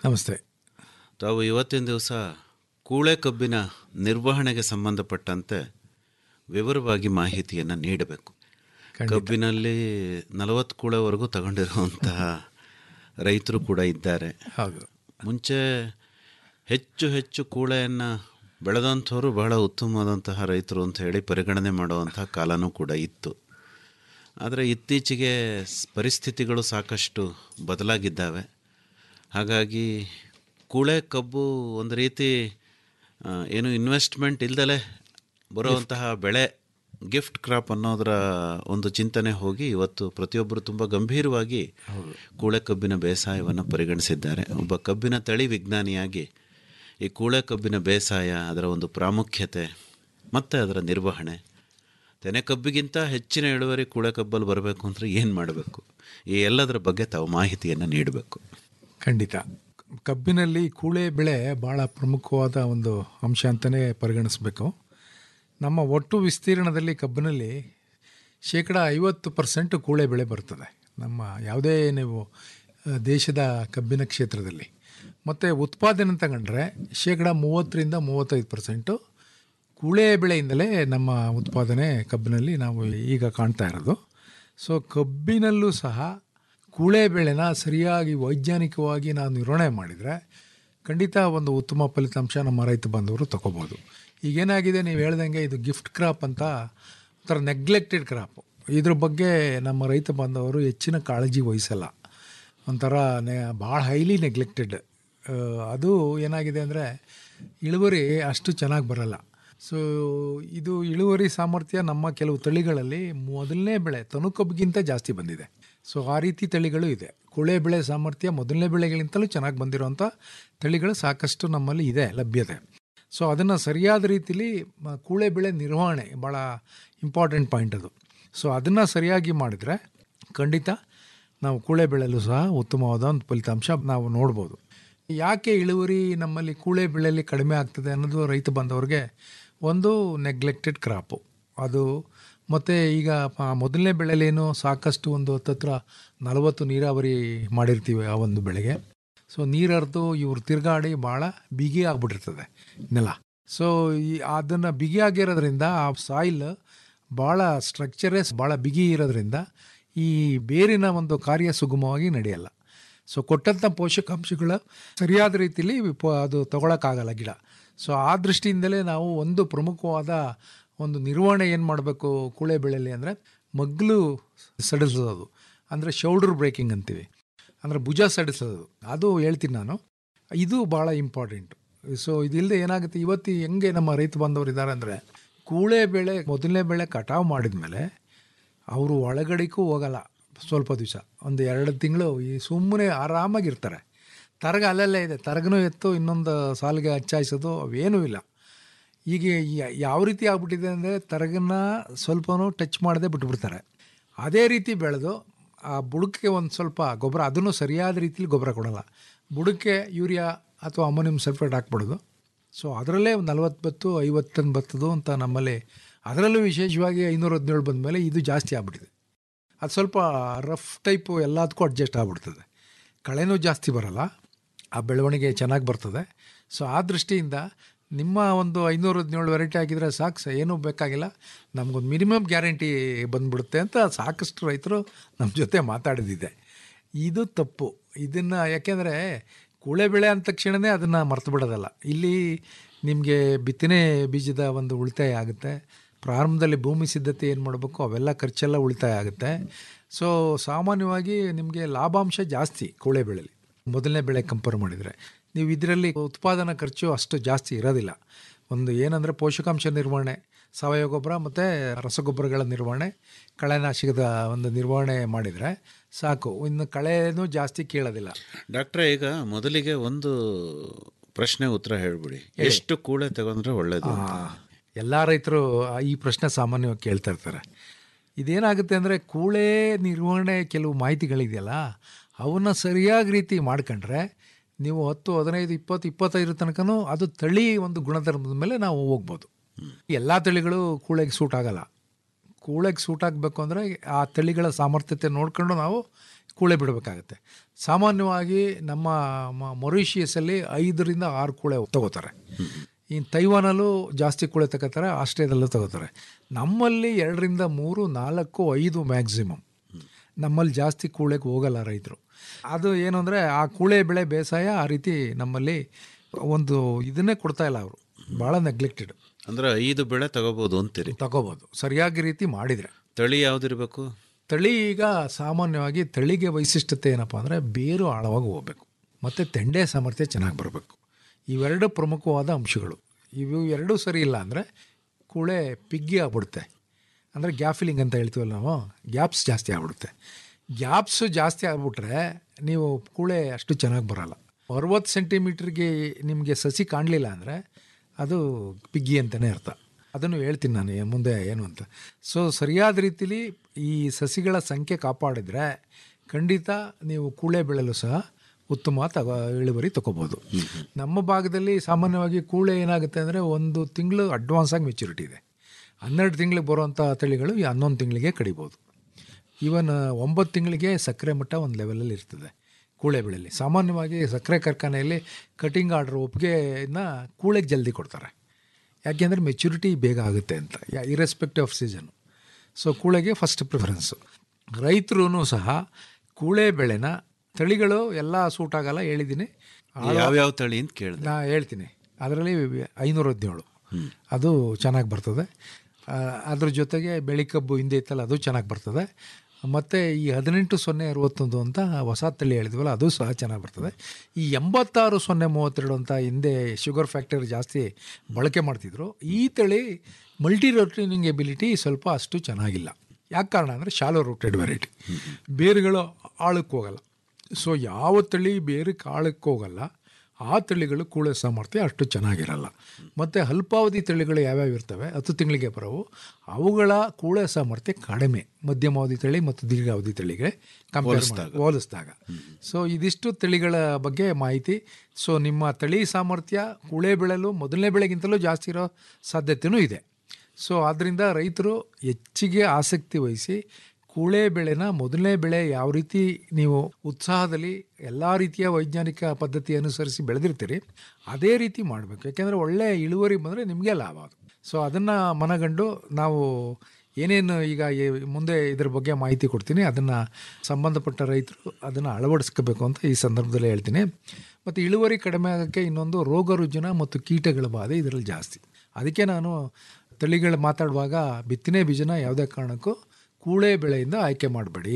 ನಮಸ್ತೆ ತಾವು ಇವತ್ತಿನ ದಿವಸ ಕೂಳೆ ಕಬ್ಬಿನ ನಿರ್ವಹಣೆಗೆ ಸಂಬಂಧಪಟ್ಟಂತೆ ವಿವರವಾಗಿ ಮಾಹಿತಿಯನ್ನು ನೀಡಬೇಕು ಕಬ್ಬಿನಲ್ಲಿ ನಲವತ್ತು ಕೂಳೆವರೆಗೂ ತಗೊಂಡಿರುವಂತಹ ರೈತರು ಕೂಡ ಇದ್ದಾರೆ ಹೌದು ಮುಂಚೆ ಹೆಚ್ಚು ಹೆಚ್ಚು ಕೂಳೆಯನ್ನು ಬೆಳೆದಂಥವ್ರು ಬಹಳ ಉತ್ತಮವಾದಂತಹ ರೈತರು ಅಂತ ಹೇಳಿ ಪರಿಗಣನೆ ಮಾಡುವಂತಹ ಕಾಲನೂ ಕೂಡ ಇತ್ತು ಆದರೆ ಇತ್ತೀಚೆಗೆ ಸ್- ಪರಿಸ್ಥಿತಿಗಳು ಸಾಕಷ್ಟು ಬದಲಾಗಿದ್ದಾವೆ ಹಾಗಾಗಿ ಕೂಳೆ ಕಬ್ಬು ಒಂದು ರೀತಿ ಆ, ಏನು ಇನ್ವೆಸ್ಟ್ಮೆಂಟ್ ಇಲ್ದಲೇ ಬರುವಂತಹ ಬೆಳೆ ಗಿಫ್ಟ್ ಕ್ರಾಪ್ ಅನ್ನೋದರ ಒಂದು ಚಿಂತನೆ ಹೋಗಿ ಇವತ್ತು ಪ್ರತಿಯೊಬ್ಬರು ತುಂಬ ಗಂಭೀರವಾಗಿ ಕೂಳೆ ಕಬ್ಬಿನ ಬೇಸಾಯವನ್ನು ಪರಿಗಣಿಸಿದ್ದಾರೆ ಒಬ್ಬ ಕಬ್ಬಿನ ತಳಿ ವಿಜ್ಞಾನಿಯಾಗಿ ಈ ಕೂಳೆ ಕಬ್ಬಿನ ಬೇಸಾಯ ಅದರ ಒಂದು ಪ್ರಾಮುಖ್ಯತೆ ಮತ್ತು ಅದರ ನಿರ್ವಹಣೆ ತೆನೆ ಕಬ್ಬಿಗಿಂತ ಹೆಚ್ಚಿನ ಇಳುವರಿ ಕೂಳೆ ಕಬ್ಬಲ್ಲಿ ಬರಬೇಕು ಅಂದರೆ ಏನು ಮಾಡಬೇಕು ಈ ಎಲ್ಲದರ ಬಗ್ಗೆ ತಾವು ಮಾಹಿತಿಯನ್ನು ನೀಡಬೇಕು ಖಂಡಿತ ಕಬ್ಬಿನಲ್ಲಿ ಕೂಳೆ ಬೆಳೆ ಭಾಳ ಪ್ರಮುಖವಾದ ಒಂದು ಅಂಶ ಅಂತಲೇ ಪರಿಗಣಿಸಬೇಕು ನಮ್ಮ ಒಟ್ಟು ವಿಸ್ತೀರ್ಣದಲ್ಲಿ ಕಬ್ಬಿನಲ್ಲಿ ಶೇಕಡ ಐವತ್ತು ಪರ್ಸೆಂಟ್ ಕೂಳೆ ಬೆಳೆ ಬರ್ತದೆ ನಮ್ಮ ಯಾವುದೇ ನೀವು ಆ, ದೇಶದ ಕಬ್ಬಿನ ಕ್ಷೇತ್ರದಲ್ಲಿ ಮತ್ತು ಉತ್ಪಾದನೆ ತಗೊಂಡ್ರೆ ಶೇಕಡ ಮೂವತ್ತರಿಂದ ಮೂವತ್ತೈದು ಪರ್ಸೆಂಟು ಕೂಳೆ ಬೆಳೆಯಿಂದಲೇ ನಮ್ಮ ಉತ್ಪಾದನೆ ಕಬ್ಬಿನಲ್ಲಿ ನಾವು ಈಗ ಕಾಣ್ತಾ ಇರೋದು ಸೊ ಕಬ್ಬಿನಲ್ಲೂ ಸಹ ಕೂಳೆ ಬೆಳೆನ ಸರಿಯಾಗಿ ವೈಜ್ಞಾನಿಕವಾಗಿ ನಾವು ನಿರ್ವಹಣೆ ಮಾಡಿದರೆ ಖಂಡಿತ ಒಂದು ಉತ್ತಮ ಫಲಿತಾಂಶ ನಮ್ಮ ರೈತ ಬಾಂಧವರು ತಗೋಬೋದು ಈಗೇನಾಗಿದೆ ನೀವು ಹೇಳ್ದಂಗೆ ಇದು ಗಿಫ್ಟ್ ಕ್ರಾಪ್ ಅಂತ ಒಂಥರ ನೆಗ್ಲೆಕ್ಟೆಡ್ ಕ್ರಾಪ್ ಇದ್ರ ಬಗ್ಗೆ ನಮ್ಮ ರೈತ ಬಾಂಧವರು ಹೆಚ್ಚಿನ ಕಾಳಜಿ ವಹಿಸಲ್ಲ ಒಂಥರ ನೆ ಭಾಳ ಹೈಲಿ ನೆಗ್ಲೆಕ್ಟೆಡ್ ಅದು ಏನಾಗಿದೆ ಅಂದರೆ ಇಳುವರಿ ಅಷ್ಟು ಚೆನ್ನಾಗಿ ಬರಲ್ಲ ಸೊ ಇದು ಇಳುವರಿ ಸಾಮರ್ಥ್ಯ ನಮ್ಮ ಕೆಲವು ತಳಿಗಳಲ್ಲಿ ಮೊದಲನೇ ಬೆಳೆ ತನುಕಬ್ಬಿಗಿಂತ ಜಾಸ್ತಿ ಬಂದಿದೆ ಸೊ ಆ ರೀತಿ ತಳಿಗಳು ಇದೆ ಕುಳೆ ಬೆಳೆ ಸಾಮರ್ಥ್ಯ ಮೊದಲನೇ ಬೆಳೆಗಳಿಂತಲೂ ಚೆನ್ನಾಗಿ ಬಂದಿರುವಂಥ ತಳಿಗಳು ಸಾಕಷ್ಟು ನಮ್ಮಲ್ಲಿ ಇದೆ ಲಭ್ಯತೆ ಸೊ ಅದನ್ನು ಸರಿಯಾದ ರೀತಿಲಿ ಮ- ಕೂಳೆ ಬೆಳೆ ನಿರ್ವಹಣೆ ಭಾಳ ಇಂಪಾರ್ಟೆಂಟ್ ಪಾಯಿಂಟ್ ಅದು ಸೊ ಅದನ್ನು ಸರಿಯಾಗಿ ಮಾಡಿದರೆ ಖಂಡಿತ ನಾವು ಕೂಳೆ ಬೆಳೆಯಲು ಸಹ ಉತ್ತಮವಾದ ಒಂದು ಫಲಿತಾಂಶ ನಾವು ನೋಡ್ಬೋದು ಯಾಕೆ ಇಳುವರಿ ನಮ್ಮಲ್ಲಿ ಕೂಳೆ ಬೆಳೆಯಲ್ಲಿ ಕಡಿಮೆ ಆಗ್ತದೆ ಅನ್ನೋದು ರೈತ ಬಂದವ್ರಿಗೆ ಒಂದು ನೆಗ್ಲೆಕ್ಟೆಡ್ ಕ್ರಾಪು ಅದು ಮತ್ತು ಈಗ ಪ- ಮೊದಲನೇ ಬೆಳೆಯಲ್ಲೇನು ಸಾಕಷ್ಟು ಒಂದು ಹತ್ತತ್ರ ನಲವತ್ತು ನೀರಾವರಿ ಮಾಡಿರ್ತೀವಿ ಆ ಒಂದು ಬೆಳೆಗೆ ಸೊ ನೀರರ್ದು ಇವ್ರು ತಿರುಗಾಡಿ ಭಾಳ ಬಿಗಿ ಆಗ್ಬಿಟ್ಟಿರ್ತದೆ ನೆಲ ಸೊ ಈ ಅದನ್ನು ಬಿಗಿ ಆಗಿರೋದ್ರಿಂದ ಆ ಸಾಯಿಲ್ ಭಾಳ ಸ್ಟ್ರಕ್ಚರಸ್ ಭಾಳ ಬಿಗಿ ಇರೋದ್ರಿಂದ ಈ ಬೇರಿನ ಒಂದು ಕಾರ್ಯ ಸುಗಮವಾಗಿ ನಡೆಯಲ್ಲ ಸೊ ಕೊಟ್ಟಂಥ ಪೋಷಕಾಂಶಗಳ ಸರಿಯಾದ ರೀತಿಲಿ ವಿಪ ಅದು ತಗೊಳಕ್ಕಾಗಲ್ಲ ಗಿಡ ಸೊ ಆ ದೃಷ್ಟಿಯಿಂದಲೇ ನಾವು ಒಂದು ಪ್ರಮುಖವಾದ ಒಂದು ನಿರ್ವಹಣೆ ಏನು ಮಾಡಬೇಕು ಕೂಳೆ ಬೆಳೆಯಲ್ಲಿ ಅಂದರೆ ಮಗ್ಲು ಸಡಿಸೋದು ಅಂದರೆ ಶೋಲ್ಡರ್ ಬ್ರೇಕಿಂಗ್ ಅಂತೀವಿ ಅಂದರೆ ಭುಜ ಸಡಿಸೋದು ಅದು ಹೇಳ್ತೀನಿ ನಾನು ಇದು ಭಾಳ ಇಂಪಾರ್ಟೆಂಟು ಸೊ ಇದಿಲ್ಲದೆ ಏನಾಗುತ್ತೆ ಇವತ್ತು ಹೆಂಗೆ ನಮ್ಮ ರೈತ ಬಾಂಧವರು ಇದ್ದಾರೆ ಅಂದರೆ ಕೂಳೆ ಬೆಳೆ ಮೊದಲನೇ ಬೆಳೆ ಕಟಾವು ಮಾಡಿದ ಮೇಲೆ ಅವರು ಒಳಗಡೆಗೂ ಹೋಗಲ್ಲ ಸ್ವಲ್ಪ ದಿವಸ ಒಂದು ಎರಡು ತಿಂಗಳು ಈ ಸುಮ್ಮನೆ ಆರಾಮಾಗಿರ್ತಾರೆ ತರಗ ಅಲ್ಲಲ್ಲೇ ಇದೆ ತರಗನೂ ಎತ್ತು ಇನ್ನೊಂದು ಸಾಲಿಗೆ ಹಚ್ಚಾಯಿಸೋದು ಅವೇನೂ ಇಲ್ಲ ಈಗ ಯ- ಯಾವ ರೀತಿ ಆಗ್ಬಿಟ್ಟಿದೆ ಅಂದರೆ ತರಗನ್ನ ಸ್ವಲ್ಪನೂ ಟಚ್ ಮಾಡದೆ ಬಿಟ್ಬಿಡ್ತಾರೆ ಅದೇ ರೀತಿ ಬೆಳೆದು ಆ ಬುಡಕ್ಕೆ ಒಂದು ಸ್ವಲ್ಪ ಗೊಬ್ಬರ ಅದನ್ನು ಸರಿಯಾದ ರೀತಿಲಿ ಗೊಬ್ಬರ ಕೊಡಲ್ಲ ಬುಡಕ್ಕೆ ಯೂರಿಯಾ ಅಥವಾ ಅಮೋನಿಯಂ ಸಲ್ಫೇಟ್ ಹಾಕ್ಬಿಡೋದು ಸೊ ಅದರಲ್ಲೇ ಒಂದು ನಲ್ವತ್ತು ಬತ್ತು ಐವತ್ತು ಟನ್ ಬತ್ತದು ಅಂತ ನಮ್ಮಲ್ಲಿ ಅದರಲ್ಲೂ ವಿಶೇಷವಾಗಿ ಐನೂರ ಹದಿನೇಳು ಬಂದಮೇಲೆ ಇದು ಜಾಸ್ತಿ ಆಗ್ಬಿಟ್ಟಿದೆ ಅದು ಸ್ವಲ್ಪ ರಫ್ ಟೈಪು ಎಲ್ಲದಕ್ಕೂ ಅಡ್ಜಸ್ಟ್ ಆಗ್ಬಿಡ್ತದೆ ಕಳೆನೂ ಜಾಸ್ತಿ ಬರಲ್ಲ ಆ ಬೆಳವಣಿಗೆ ಚೆನ್ನಾಗಿ ಬರ್ತದೆ ಸೊ ಆ ದೃಷ್ಟಿಯಿಂದ ನಿಮ್ಮ ಒಂದು ಐನೂರ ಹದಿನೇಳು ವೆರೈಟಿ ಆಗಿದ್ರೆ ಸಾಕು ಸ ಏನೂ ಬೇಕಾಗಿಲ್ಲ ನಮಗೊಂದು ಮಿನಿಮಮ್ ಗ್ಯಾರಂಟಿ ಬಂದ್ಬಿಡುತ್ತೆ ಅಂತ ಸಾಕಷ್ಟು ರೈತರು ನಮ್ಮ ಜೊತೆ ಮಾತಾಡಿದಿದೆ ಇದು ತಪ್ಪು ಇದನ್ನು ಯಾಕೆಂದರೆ ಕೂಳೆ ಬೆಳೆ ಅಂದ ತಕ್ಷಣವೇ ಅದನ್ನು ಮರ್ತು ಬಿಡೋದಲ್ಲ ಇಲ್ಲಿ ನಿಮಗೆ ಬಿತ್ತನೆ ಬೀಜದ ಒಂದು ಉಳಿತಾಯ ಆಗುತ್ತೆ ಪ್ರಾರಂಭದಲ್ಲಿ ಭೂಮಿ ಸಿದ್ಧತೆ ಏನು ಮಾಡಬೇಕು ಅವೆಲ್ಲ ಖರ್ಚೆಲ್ಲ ಉಳಿತಾಯ ಆಗುತ್ತೆ ಸೊ ಸಾಮಾನ್ಯವಾಗಿ ನಿಮಗೆ ಲಾಭಾಂಶ ಜಾಸ್ತಿ ಕೂಳೆ ಬೆಳೆಯಲ್ಲಿ ಮೊದಲನೇ ಬೆಳೆ ಕಂಪೇರ್ ಮಾಡಿದರೆ ನೀವು ಇದರಲ್ಲಿ ಉತ್ಪಾದನಾ ಖರ್ಚು ಅಷ್ಟು ಜಾಸ್ತಿ ಇರೋದಿಲ್ಲ ಒಂದು ಏನಂದರೆ ಪೋಷಕಾಂಶ ನಿರ್ವಹಣೆ ಸಾವಯವ ಗೊಬ್ಬರ ಮತ್ತು ರಸಗೊಬ್ಬರಗಳ ನಿರ್ವಹಣೆ ಕಳೆನಾಶಕದ ಒಂದು ನಿರ್ವಹಣೆ ಮಾಡಿದರೆ ಸಾಕು ಇನ್ನು ಕಳೆನೂ ಜಾಸ್ತಿ ಕೇಳೋದಿಲ್ಲ ಡಾಕ್ಟ್ರೆ ಈಗ ಮೊದಲಿಗೆ ಒಂದು ಪ್ರಶ್ನೆ ಉತ್ತರ ಹೇಳ್ಬಿಡಿ ಎಷ್ಟು ಕೂಳೆ ತಗೊಂಡ್ರೆ ಒಳ್ಳೇದು ಅಂತ? ಎಲ್ಲ ರೈತರು ಈ ಪ್ರಶ್ನೆ ಸಾಮಾನ್ಯವಾಗಿ ಕೇಳ್ತಾ ಇರ್ತಾರೆ ಇದೇನಾಗುತ್ತೆ ಅಂದರೆ ಕೂಳೆ ನಿರ್ವಹಣೆ ಕೆಲವು ಮಾಹಿತಿಗಳಿದೆಯಲ್ಲ ಅವನ್ನ ಸರಿಯಾಗಿ ರೀತಿ ಮಾಡ್ಕೊಂಡ್ರೆ ನೀವು ಹತ್ತು ಹದಿನೈದು ಇಪ್ಪತ್ತು ಇಪ್ಪತ್ತೈದರ ತನಕನೂ ಅದು ತಳಿ ಒಂದು ಗುಣಧರ್ಮದ ಮೇಲೆ ನಾವು ಹೋಗ್ಬೋದು ಎಲ್ಲ ತಳಿಗಳು ಕೂಳೆಗೆ ಸೂಟ್ ಆಗಲ್ಲ ಕೂಳೆಗೆ ಸೂಟ್ ಆಗಬೇಕು ಅಂದರೆ ಆ ತಳಿಗಳ ಸಾಮರ್ಥ್ಯತೆ ನೋಡ್ಕೊಂಡು ನಾವು ಕೂಳೆ ಬಿಡಬೇಕಾಗತ್ತೆ ಸಾಮಾನ್ಯವಾಗಿ ನಮ್ಮ ಮ- ಮೊರಿಷಿಯಸಲ್ಲಿ ಐದರಿಂದ ಆರು ಕೂಳೆ ತಗೋತಾರೆ ಇನ್ನು ತೈವಾನಲ್ಲೂ ಜಾಸ್ತಿ ಕೂಳೆ ತಗೋತಾರೆ ಆಸ್ಟ್ರೇಲಿಯಾದಲ್ಲೂ ತಗೋತಾರೆ ನಮ್ಮಲ್ಲಿ ಎರಡರಿಂದ ಮೂರು ನಾಲ್ಕು ಐದು ಮ್ಯಾಕ್ಸಿಮಮ್ ನಮ್ಮಲ್ಲಿ ಜಾಸ್ತಿ ಕೂಳೆಗೆ ಹೋಗಲ್ಲ ರೈತರು ಅದು ಏನು ಅಂದರೆ ಆ ಕೂಳೆ ಬೆಳೆ ಬೇಸಾಯ ಆ ರೀತಿ ನಮ್ಮಲ್ಲಿ ಒಂದು ಇದನ್ನೇ ಕೊಡ್ತಾ ಇಲ್ಲ ಅವರು ಭಾಳ ನೆಗ್ಲೆಕ್ಟೆಡ್ ಅಂದ್ರೆ ಐದು ಬೆಳೆ ತಗೋಬೋದು ಅಂತೀರಿ ತಗೋಬೋದು ಸರಿಯಾಗಿ ರೀತಿ ಮಾಡಿದರೆ ತಳಿ ಯಾವ್ದಿರ್ಬೇಕು ತಳಿ ಈಗ ಸಾಮಾನ್ಯವಾಗಿ ತಳಿಗೆ ವೈಶಿಷ್ಟ್ಯತೆ ಏನಪ್ಪ ಅಂದರೆ ಬೇರು ಆಳವಾಗಿ ಹೋಗ್ಬೇಕು ಮತ್ತು ತೆಂಡೆ ಸಾಮರ್ಥ್ಯ ಚೆನ್ನಾಗಿ ಬರಬೇಕು ಇವೆರಡು ಪ್ರಮುಖವಾದ ಅಂಶಗಳು ಇವು ಎರಡೂ ಸರಿ ಇಲ್ಲ ಅಂದರೆ ಕೂಳೆ ಪಿಗ್ಗಿ ಆಗ್ಬಿಡುತ್ತೆ ಅಂದರೆ ಗ್ಯಾಫಿಲಿಂಗ್ ಅಂತ ಹೇಳ್ತೀವಲ್ಲ ನಾವು ಗ್ಯಾಪ್ಸ್ ಜಾಸ್ತಿ ಆಗ್ಬಿಡುತ್ತೆ ಗ್ಯಾಪ್ಸು ಜಾಸ್ತಿ ಆಗ್ಬಿಟ್ರೆ ನೀವು ಕೂಳೆ ಅಷ್ಟು ಚೆನ್ನಾಗಿ ಬರೋಲ್ಲ ಅರವತ್ತು ಸೆಂಟಿಮೀಟ್ರಿಗೆ ನಿಮಗೆ ಸಸಿ ಕಾಣಲಿಲ್ಲ ಅಂದರೆ ಅದು ಪಿಗ್ಗಿ ಅಂತಲೇ ಅರ್ಥ ಅದನ್ನು ಹೇಳ್ತೀನಿ ನಾನು ಏನ್- ಮುಂದೆ ಏನು ಅಂತ ಸೊ ಸರಿಯಾದ ರೀತಿಲಿ ಈ ಸಸಿಗಳ ಸಂಖ್ಯೆ ಕಾಪಾಡಿದರೆ ಖಂಡಿತ ನೀವು ಕೂಳೆ ಬೆಳೆಯಲು ಸಹ ಉತ್ತಮ ತಗೋ ಇಳುವರಿ ತಗೋಬೋದು ನಮ್ಮ ಭಾಗದಲ್ಲಿ ಸಾಮಾನ್ಯವಾಗಿ ಕೂಳೆ ಏನಾಗುತ್ತೆ ಅಂದರೆ ಒಂದು ತಿಂಗಳು ಅಡ್ವಾನ್ಸ್ ಆಗಿ ಮೆಚುರಿಟಿ ಇದೆ ಹನ್ನೆರಡು ತಿಂಗಳಿಗೆ ಬರುವಂಥ ತಳಿಗಳು ಈ ಹನ್ನೊಂದು ತಿಂಗಳಿಗೆ ಕಡಿಬೋದು ಈವನ್ ಒಂಬತ್ತು ತಿಂಗಳಿಗೆ ಸಕ್ಕರೆ ಮಟ್ಟ ಒಂದು ಲೆವೆಲಲ್ಲಿ ಇರ್ತದೆ ಕೂಳೆ ಬೆಳೆಯಲ್ಲಿ ಸಾಮಾನ್ಯವಾಗಿ ಸಕ್ಕರೆ ಕಾರ್ಖಾನೆಯಲ್ಲಿ ಕಟಿಂಗ್ ಆರ್ಡ್ರ್ ಒಪ್ಪಿಗೆನ ಕೂಳೆಗೆ ಜಲ್ದಿ ಕೊಡ್ತಾರೆ ಯಾಕೆಂದರೆ ಮೆಚುರಿಟಿ ಬೇಗ ಆಗುತ್ತೆ ಅಂತ ಇರೆಸ್ಪೆಕ್ಟಿವ್ ಆಫ್ ಸೀಸನ್ ಸೊ ಕೂಳೆಗೆ ಫಸ್ಟ್ ಪ್ರಿಫರೆನ್ಸು ರೈತರು ಸಹ ಕೂಳೆ ಬೆಳೆನ ತಳಿಗಳು ಎಲ್ಲ ಸೂಟ್ ಆಗಲ್ಲ ಹೇಳಿದ್ದೀನಿ ಯಾವ್ಯಾವ ತಳಿ ಅಂತ ಕೇಳಿದೆ ನಾ ಹೇಳ್ತೀನಿ ಅದರಲ್ಲಿ ಐನೂರ ಹದಿನೇಳು ಅದು ಚೆನ್ನಾಗಿ ಬರ್ತದೆ ಆ, ಅದ್ರ ಜೊತೆಗೆ ಬೆಳಿಕಬ್ಬು ಹಿಂದೆ ಇತ್ತಲ್ಲ ಅದು ಚೆನ್ನಾಗಿ ಬರ್ತದೆ ಮತ್ತು ಈ ಹದಿನೆಂಟು ಸೊನ್ನೆ ಅರವತ್ತೊಂದು ಅಂತ ಹೊಸ ತಳಿ ಹೇಳಿದ್ವಲ್ಲ ಅದು ಸಹ ಚೆನ್ನಾಗಿ ಬರ್ತದೆ ಈ ಎಂಬತ್ತಾರು ಸೊನ್ನೆ ಮೂವತ್ತೆರಡು ಅಂತ ಹಿಂದೆ ಶುಗರ್ ಫ್ಯಾಕ್ಟರಿ ಜಾಸ್ತಿ ಬಳಕೆ ಮಾಡ್ತಿದ್ರು ಈ ತಳಿ ಮಲ್ಟಿ ರೋಟೇನಿಂಗ್ ಎಬಿಲಿಟಿ ಸ್ವಲ್ಪ ಅಷ್ಟು ಚೆನ್ನಾಗಿಲ್ಲ ಯಾಕೆ ಕಾರಣ ಅಂದರೆ ಶಾಲೋ ರೂಟೆಡ್ ವೆರೈಟಿ ಬೇರುಗಳು ಆಳಕ್ಕೆ ಹೋಗಲ್ಲ ಸೊ ಯಾವ ತಳಿ ಬೇರೆ ಕಾಳಕ್ಕೆ ಹೋಗಲ್ಲ ಆ ತಳಿಗಳು ಕೂಳೆ ಸಾಮರ್ಥ್ಯ ಅಷ್ಟು ಚೆನ್ನಾಗಿರಲ್ಲ ಮತ್ತು ಅಲ್ಪಾವಧಿ ತಳಿಗಳು ಯಾವ್ಯಾವ ಇರ್ತವೆ ಹತ್ತು ತಿಂಗಳಿಗೆ ಬರೋವು ಅವುಗಳ ಕೂಳೆ ಸಾಮರ್ಥ್ಯ ಕಡಿಮೆ ಮಧ್ಯಮಾವಧಿ ತಳಿ ಮತ್ತು ದೀರ್ಘಾವಧಿ ತಳಿಗೆ ಕಂಪೇರ್ ಹೋಲಿಸಿದಾಗ ಸೊ ಇದಿಷ್ಟು ತಳಿಗಳ ಬಗ್ಗೆ ಮಾಹಿತಿ ಸೊ ನಿಮ್ಮ ತಳಿ ಸಾಮರ್ಥ್ಯ ಕೂಳೆ ಬೆಳೆಯಲು ಮೊದಲನೇ ಬೆಳೆಗಿಂತಲೂ ಜಾಸ್ತಿ ಇರೋ ಸಾಧ್ಯತೆಯೂ ಇದೆ ಸೊ ಆದ್ದರಿಂದ ರೈತರು ಹೆಚ್ಚಿಗೆ ಆಸಕ್ತಿ ವಹಿಸಿ ಕೂಳೆ ಬೆಳೆನ ಮೊದಲನೇ ಬೆಳೆ ಯಾವ ರೀತಿ ನೀವು ಉತ್ಸಾಹದಲ್ಲಿ ಎಲ್ಲ ರೀತಿಯ ವೈಜ್ಞಾನಿಕ ಪದ್ಧತಿ ಅನುಸರಿಸಿ ಬೆಳೆದಿರ್ತೀರಿ ಅದೇ ರೀತಿ ಮಾಡಬೇಕು ಯಾಕೆಂದರೆ ಒಳ್ಳೆ ಇಳುವರಿ ಬಂದರೆ ನಿಮಗೆ ಲಾಭ ಅದು ಸೊ ಅದನ್ನು ಮನಗಂಡು ನಾವು ಏನೇನು ಈಗ ಈ- ಮುಂದೆ ಇದ್ರ ಬಗ್ಗೆ ಮಾಹಿತಿ ಕೊಡ್ತೀನಿ ಅದನ್ನು ಸಂಬಂಧಪಟ್ಟ ರೈತರು ಅದನ್ನು ಅಳವಡಿಸ್ಕೋಬೇಕು ಅಂತ ಈ ಸಂದರ್ಭದಲ್ಲಿ ಹೇಳ್ತೀನಿ ಮತ್ತು ಇಳುವರಿ ಕಡಿಮೆ ಆಗೋಕ್ಕೆ ಇನ್ನೊಂದು ರೋಗ ರುಜಿನ ಮತ್ತು ಕೀಟಗಳ ಬಾಧೆ ಇದರಲ್ಲಿ ಜಾಸ್ತಿ ಅದಕ್ಕೆ ನಾನು ತಳಿಗಳು ಮಾತಾಡುವಾಗ ಬಿತ್ತನೆ ಬೀಜನ ಯಾವುದೇ ಕಾರಣಕ್ಕೂ ಕೂಳೆ ಬೆಳೆಯಿಂದ ಆಯ್ಕೆ ಮಾಡಬೇಡಿ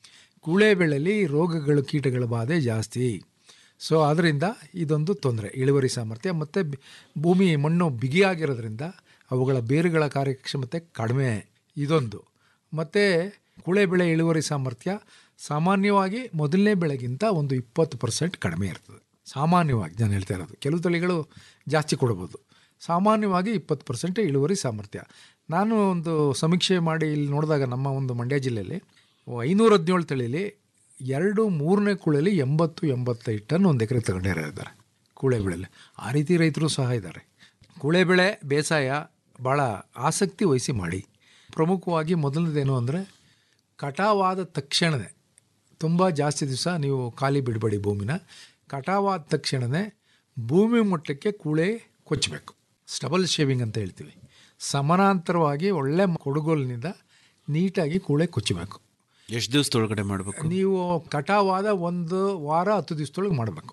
ಕೂಳೆ ಬೆಳೆಯಲ್ಲಿ ರೋಗಗಳು ಕೀಟಗಳ ಬಾಧೆ ಜಾಸ್ತಿ ಸೊ ಅದರಿಂದ ಇದೊಂದು ತೊಂದರೆ ಇಳುವರಿ ಸಾಮರ್ಥ್ಯ ಮತ್ತು ಬಿ- ಭೂಮಿ ಮಣ್ಣು ಬಿಗಿಯಾಗಿರೋದ್ರಿಂದ ಅವುಗಳ ಬೇರುಗಳ ಕಾರ್ಯಕ್ಷಮತೆ ಕಡಿಮೆ ಇದೊಂದು ಮತ್ತು ಕೂಳೆ ಬೆಳೆ ಇಳುವರಿ ಸಾಮರ್ಥ್ಯ ಸಾಮಾನ್ಯವಾಗಿ ಮೊದಲನೇ ಬೆಳೆಗಿಂತ ಒಂದು ಇಪ್ಪತ್ತು ಪರ್ಸೆಂಟ್ ಕಡಿಮೆ ಇರ್ತದೆ ಸಾಮಾನ್ಯವಾಗಿ ನಾನು ಹೇಳ್ತಾ ಇರೋದು ಕೆಲವು ತಳಿಗಳು ಜಾಸ್ತಿ ಕೊಡ್ಬೋದು ಸಾಮಾನ್ಯವಾಗಿ ಇಪ್ಪತ್ತು ಪರ್ಸೆಂಟ್ ಇಳುವರಿ ಸಾಮರ್ಥ್ಯ ನಾನು ಒಂದು ಸಮೀಕ್ಷೆ ಮಾಡಿ ಇಲ್ಲಿ ನೋಡಿದಾಗ ನಮ್ಮ ಒಂದು ಮಂಡ್ಯ ಜಿಲ್ಲೆಯಲ್ಲಿ ಐನೂರ ಹದಿನೇಳು ತಳಿಲಿ ಎರಡು ಮೂರನೇ ಕೂಳೆಯಲ್ಲಿ ಎಂಬತ್ತು ಎಂಬತ್ತೈದು ಟನ್ ಒಂದು ಎಕರೆ ತಗೊಂಡಿದ್ದಾರೆ ಕೂಳೆ ಬೆಳೆಯಲ್ಲಿ ಆ ರೀತಿ ರೈತರು ಸಹ ಇದ್ದಾರೆ ಕೂಳೆ ಬೆಳೆ ಬೇಸಾಯ ಭಾಳ ಆಸಕ್ತಿ ವಹಿಸಿ ಮಾಡಿ ಪ್ರಮುಖವಾಗಿ ಮೊದಲನೇದೇನು ಅಂದರೆ ಕಟಾವಾದ ತಕ್ಷಣವೇ ತುಂಬ ಜಾಸ್ತಿ ದಿವಸ ನೀವು ಖಾಲಿ ಬಿಡಬೇಡಿ ಭೂಮಿನ ಕಟಾವಾದ ತಕ್ಷಣವೇ ಭೂಮಿ ಮಟ್ಟಕ್ಕೆ ಕೂಳೆ ಕೊಚ್ಚಬೇಕು ಸ್ಟಬಲ್ ಶೇವಿಂಗ್ ಅಂತ ಹೇಳ್ತೀವಿ ಸಮಾನಾಂತರವಾಗಿ ಒಳ್ಳೆ ಕೊಡುಗೋಲಿನಿಂದ ನೀಟಾಗಿ ಕೂಳೆ ಕೊಚ್ಚಬೇಕು ಎಷ್ಟು ದಿವಸದೊಳಗಡೆ ಮಾಡಬೇಕು ನೀವು ಕಟಾವಾದ ಒಂದು ವಾರ ಹತ್ತು ದಿವಸದೊಳಗೆ ಮಾಡಬೇಕು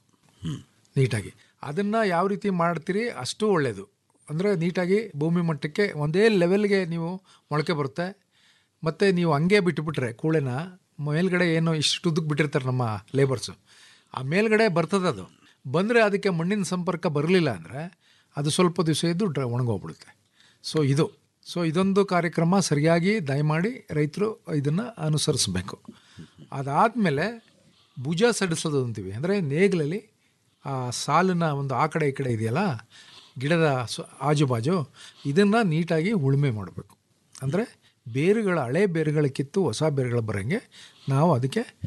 ನೀಟಾಗಿ ಅದನ್ನು ಯಾವ ರೀತಿ ಮಾಡ್ತೀರಿ ಅಷ್ಟು ಒಳ್ಳೆಯದು ಅಂದರೆ ನೀಟಾಗಿ ಭೂಮಿ ಮಟ್ಟಕ್ಕೆ ಒಂದೇ ಲೆವೆಲ್ಗೆ ನೀವು ಮೊಳಕೆ ಬರುತ್ತೆ ಮತ್ತು ನೀವು ಹಂಗೆ ಬಿಟ್ಟುಬಿಟ್ರೆ ಕೂಳೆನ ಮೇಲ್ಗಡೆ ಏನು ಇಷ್ಟು ಉದ್ದಕ್ಕೆ ಬಿಟ್ಟಿರ್ತಾರೆ ನಮ್ಮ ಲೇಬರ್ಸು ಆ ಮೇಲ್ಗಡೆ ಬರ್ತದೆ ಅದು ಬಂದರೆ ಅದಕ್ಕೆ ಮಣ್ಣಿನ ಸಂಪರ್ಕ ಬರಲಿಲ್ಲ ಅಂದರೆ ಅದು ಸ್ವಲ್ಪ ದಿವಸ ಇದ್ದು ಡ್ರ ಒಣಗೋಗ್ಬಿಡುತ್ತೆ ಸೊ ಇದು ಸೊ ಇದೊಂದು ಕಾರ್ಯಕ್ರಮ ಸರಿಯಾಗಿ ದಯಮಾಡಿ ರೈತರು ಇದನ್ನು ಅನುಸರಿಸಬೇಕು ಅದಾದಮೇಲೆ ಭುಜ ಸಡಿಸೋದು ಅಂತೀವಿ ಅಂದರೆ ನೇಗಿಲಲ್ಲಿ ಆ ಸಾಲನ್ನ ಒಂದು ಆ ಕಡೆ ಈ ಕಡೆ ಇದೆಯಲ್ಲ ಗಿಡದ ಸು- ಆಜುಬಾಜು ಇದನ್ನು ನೀಟಾಗಿ ಉಳುಮೆ ಮಾಡಬೇಕು ಅಂದರೆ ಬೇರುಗಳ ಹಳೆ ಬೇರುಗಳ ಕಿತ್ತು ಹೊಸ ಬೇರುಗಳು ಬರೋಂಗೆ ನಾವು ಅದಕ್ಕೆ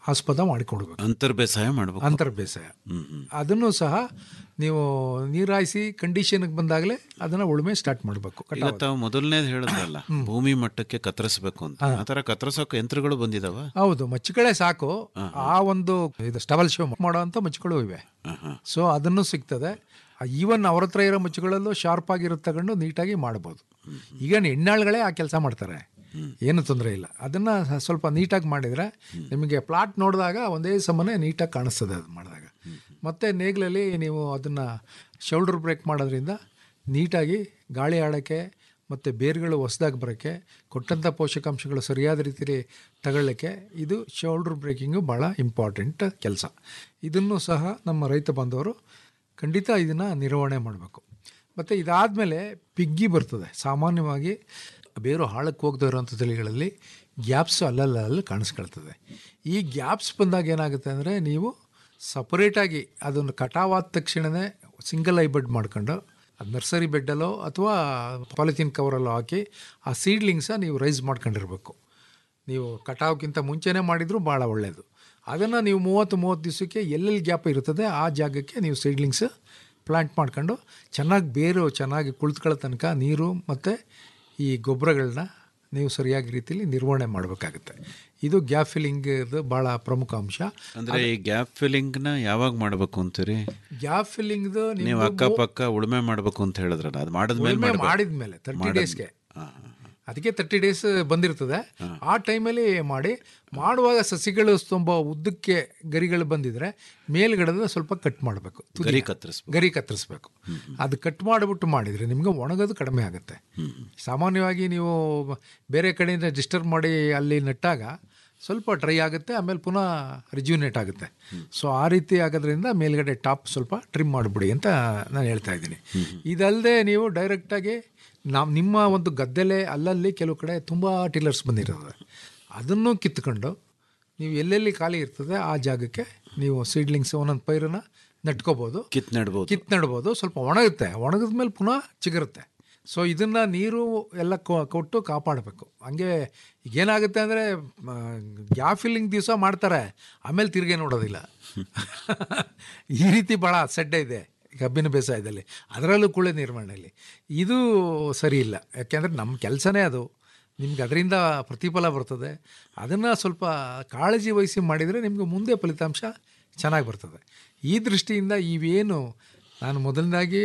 ಆಸ್ಪದ ಮಾಡಿಕೊಡ್ಬೇಕು ಅಂತರ್ ಬೇಸಾಯ ಮಾಡ್ಬೇಕು ಅಂತರ್ ಬೇಸಾಯ ಹ್ಮ್ ಹ್ಮ್ ಅದನ್ನು ಸಹ ನೀವು ನೀರಾಯಿಸಿ ಕಂಡೀಷನ್ಗೆ ಬಂದಾಗಲೇ ಅದನ್ನು ಉಳುಮೆ ಸ್ಟಾರ್ಟ್ ಮಾಡಬೇಕು ಈಗ ತಾವು ಮೊದಲನೇದು ಹೇಳಿದ್ರಲ್ಲ ಭೂಮಿ ಮಟ್ಟಕ್ಕೆ ಕತ್ತರಿಸಬೇಕು ಅಂತ ಆ ಥರ ಕತ್ತರಿಸೋಕೆ ಯಂತ್ರಗಳು ಬಂದಿದಾವ ಹೌದು ಮಚ್ಚುಗಳೇ ಸಾಕು ಆ ಒಂದು ಇದು ಸ್ಟಬಲ್ ಶೋ ಮಾಡೋವಂಥ ಮಚ್ಚುಗಳು ಇವೆ ಹಾಂ ಹಾಂ ಸೊ ಅದನ್ನು ಸಿಗ್ತದೆ ಈವನ್ ಅವ್ರ ಹತ್ರ ಇರೋ ಮುಚ್ಚುಗಳಲ್ಲೂ ಶಾರ್ಪ್ ಆಗಿರೋ ತಗೊಂಡು ನೀಟಾಗಿ ಮಾಡ್ಬೋದು ಈಗ ಹೆಣ್ಣಾಳುಗಳೇ ಆ ಕೆಲಸ ಮಾಡ್ತಾರೆ ಏನು ತೊಂದರೆ ಇಲ್ಲ ಅದನ್ನು ಸ್ವಲ್ಪ ನೀಟಾಗಿ ಮಾಡಿದರೆ ನಿಮಗೆ ಪ್ಲಾಟ್ ನೋಡಿದಾಗ ಒಂದೇ ಸಮನೆ ನೀಟಾಗಿ ಕಾಣಿಸ್ತದೆ ಅದು ಮಾಡಿದಾಗ ಮತ್ತು ನೇಗ್ಲಲ್ಲಿ ನೀವು ಅದನ್ನು ಶೋಲ್ಡರ್ ಬ್ರೇಕ್ ಮಾಡೋದ್ರಿಂದ ನೀಟಾಗಿ ಗಾಳಿ ಆಡೋಕ್ಕೆ ಮತ್ತು ಬೇರುಗಳು ಹೊಸದಾಗಿ ಬರೋಕ್ಕೆ ಕೊಟ್ಟಂಥ ಪೋಷಕಾಂಶಗಳು ಸರಿಯಾದ ರೀತಿಯಲ್ಲಿ ತಗೊಳ್ಳೋಕ್ಕೆ ಇದು ಶೋಲ್ಡರ್ ಬ್ರೇಕಿಂಗು ಭಾಳ ಇಂಪಾರ್ಟೆಂಟ್ ಕೆಲಸ ಇದನ್ನು ಸಹ ನಮ್ಮ ರೈತ ಬಾಂಧವರು ಖಂಡಿತ ಇದನ್ನು ನಿರ್ವಹಣೆ ಮಾಡಬೇಕು ಮತ್ತು ಇದಾದಮೇಲೆ ಪಿಗ್ಗಿ ಬರ್ತದೆ ಸಾಮಾನ್ಯವಾಗಿ ಬೇರು ಹಾಳಕ್ಕೆ ಹೋಗದೇ ಇರೋಂಥ ತಳಿಗಳಲ್ಲಿ ಗ್ಯಾಪ್ಸ್ ಅಲ್ಲಲ್ಲಿ ಕಾಣಿಸ್ಕೊಳ್ತದೆ ಈ ಗ್ಯಾಪ್ಸ್ ಬಂದಾಗ ಏನಾಗುತ್ತೆ ಅಂದರೆ ನೀವು ಸಪರೇಟಾಗಿ ಅದನ್ನು ಕಟಾವಾದ ತಕ್ಷಣವೇ ಸಿಂಗಲ್ ಐ ಬೆಡ್ ಮಾಡ್ಕೊಂಡು ಅದು ನರ್ಸರಿ ಬೆಡ್ಡಲ್ಲೋ ಅಥವಾ ಪಾಲಿಥೀನ್ ಕವರಲ್ಲೋ ಹಾಕಿ ಆ ಸೀಡ್ಲಿಂಗ್ಸ ನೀವು ರೈಸ್ ಮಾಡ್ಕೊಂಡಿರ್ಬೇಕು ನೀವು ಕಟಾವ್ಗಿಂತ ಮುಂಚೆನೇ ಮಾಡಿದರೂ ಭಾಳ ಒಳ್ಳೆಯದು ಅದನ್ನು ನೀವು ಮೂವತ್ತು ಮೂವತ್ತು ದಿವಸಕ್ಕೆ ಎಲ್ಲೆಲ್ಲಿ ಗ್ಯಾಪ್ ಇರ್ತದೆ ಆ ಜಾಗಕ್ಕೆ ನೀವು ಸೀಡ್ಲಿಂಗ್ಸ್ ಪ್ಲ್ಯಾಂಟ್ ಮಾಡ್ಕೊಂಡು ಚೆನ್ನಾಗಿ ಬೇರು ಚೆನ್ನಾಗಿ ಕುಳಿತುಕೊಳ್ಳೋ ತನಕ ನೀರು ಮತ್ತು ಈ ಗೊಬ್ಬರಗಳನ್ನ ನೀವು ಸರಿಯಾಗಿ ರೀತಿಯಲ್ಲಿ ನಿರ್ವಹಣೆ ಮಾಡಬೇಕಾಗುತ್ತೆ ಇದು ಗ್ಯಾಪ್ ಫಿಲ್ಲಿಂಗ್ ಭಾಳ ಪ್ರಮುಖ ಅಂಶ ಅಂದ್ರೆ ಈ ಗ್ಯಾಪ್ ಫಿಲ್ಲಿಂಗ್ನ ಯಾವಾಗ ಮಾಡಬೇಕು ಅಂತೀರಿ ಗ್ಯಾಪ್ ಫಿಲ್ಲಿಂಗ್ದು ನೀವು ನೀವು ಅಕ್ಕಪಕ್ಕ ಉಳುಮೆ ಮಾಡಬೇಕು ಅಂತ ಹೇಳಿದ್ರಲ್ಲ ಅದು ಮಾಡಿದ್ಮೇಲೆ ಉಳುಮೆ ಮಾಡ್ಬೇಕು. ಮಾಡಿದ ಮೇಲೆ ತರ್ಟಿ ಡೇಸ್ಗೆ ಹಾಂ ಹಾಂ ಅದಕ್ಕೆ ತರ್ಟಿ ಡೇಸ್ ಬಂದಿರ್ತದೆ ಆ ಟೈಮಲ್ಲಿ ಮಾಡಿ ಮಾಡುವಾಗ ಸಸಿಗಳು ತುಂಬ ಉದ್ದಕ್ಕೆ ಗರಿಗಳು ಬಂದಿದ್ರೆ ಮೇಲ್ಗಡೆದ ಸ್ವಲ್ಪ ಕಟ್ ಮಾಡಬೇಕು ಗರಿ ಕತ್ತರಿಸ್ಬೇಕು ಗರಿ ಕತ್ತರಿಸ್ಬೇಕು ಅದು ಕಟ್ ಮಾಡಿಬಿಟ್ಟು ಮಾಡಿದರೆ ನಿಮಗೆ ಒಣಗೋದು ಕಡಿಮೆ ಆಗುತ್ತೆ ಸಾಮಾನ್ಯವಾಗಿ ನೀವು ಬೇರೆ ಕಡೆಯಿಂದ ಡಿಸ್ಟರ್ಬ್ ಮಾಡಿ ಅಲ್ಲಿ ನೆಟ್ಟಾಗ ಸ್ವಲ್ಪ ಡ್ರೈ ಆಗುತ್ತೆ ಆಮೇಲೆ ಪುನಃ ರಿಜ್ಯೂನೇಟ್ ಆಗುತ್ತೆ ಸೊ ಆ ರೀತಿ ಆಗೋದ್ರಿಂದ ಮೇಲ್ಗಡೆ ಟಾಪ್ ಸ್ವಲ್ಪ ಟ್ರಿಮ್ ಮಾಡಿಬಿಡಿ ಅಂತ ನಾನು ಹೇಳ್ತಾ ಇದ್ದೀನಿ ಇದಲ್ಲದೆ ನೀವು ಡೈರೆಕ್ಟಾಗಿ ನಾವು ನಿಮ್ಮ ಒಂದು ಗದ್ದೆಲೆ ಅಲ್ಲಲ್ಲಿ ಕೆಲವು ಕಡೆ ತುಂಬ ಟಿಲ್ಲರ್ಸ್ ಬಂದಿರ್ತದೆ ಅದನ್ನು ಕಿತ್ಕೊಂಡು ನೀವು ಎಲ್ಲೆಲ್ಲಿ ಖಾಲಿ ಇರ್ತದೆ ಆ ಜಾಗಕ್ಕೆ ನೀವು ಸೀಡ್ಲಿಂಗ್ಸ್ ಒಂದೊಂದು ಪೈರನ್ನ ನೆಟ್ಕೋಬೋದು ಕಿತ್ ನೆಡ್ಬೋದು ಕಿತ್ ನೆಡ್ಬೋದು ಸ್ವಲ್ಪ ಒಣಗುತ್ತೆ ಒಣಗಿದ ಮೇಲೆ ಪುನಃ ಚಿಗುರುತ್ತೆ ಸೊ ಇದನ್ನು ನೀರು ಎಲ್ಲ ಕೊ- ಕೊಟ್ಟು ಕಾಪಾಡಬೇಕು ಹಂಗೆ ಈಗೇನಾಗುತ್ತೆ ಅಂದರೆ ಗ್ಯಾಪ್ ಫಿಲ್ಲಿಂಗ್ ದಿವಸ ಮಾಡ್ತಾರೆ ಆಮೇಲೆ ತಿರುಗಿ ನೋಡೋದಿಲ್ಲ ಈ ರೀತಿ ಭಾಳ ಸಡ್ಡೆ ಇದೆ ಕಬ್ಬಿನ ಬೇಸಾಯದಲ್ಲಿ ಅದರಲ್ಲೂ ಕೂಳೆ ನಿರ್ವಹಣೆಯಲ್ಲಿ ಇದು ಸರಿ ಇಲ್ಲ ಯಾಕೆಂದರೆ ನಮ್ಮ ಕೆಲಸನೇ ಅದು ನಿಮ್ಗೆ ಅದರಿಂದ ಪ್ರತಿಫಲ ಬರ್ತದೆ ಅದನ್ನು ಸ್ವಲ್ಪ ಕಾಳಜಿ ವಹಿಸಿ ಮಾಡಿದರೆ ನಿಮಗೆ ಮುಂದೆ ಫಲಿತಾಂಶ ಚೆನ್ನಾಗಿ ಬರ್ತದೆ ಈ ದೃಷ್ಟಿಯಿಂದ ಇವೇನು ನಾನು ಮೊದಲನೇದಾಗಿ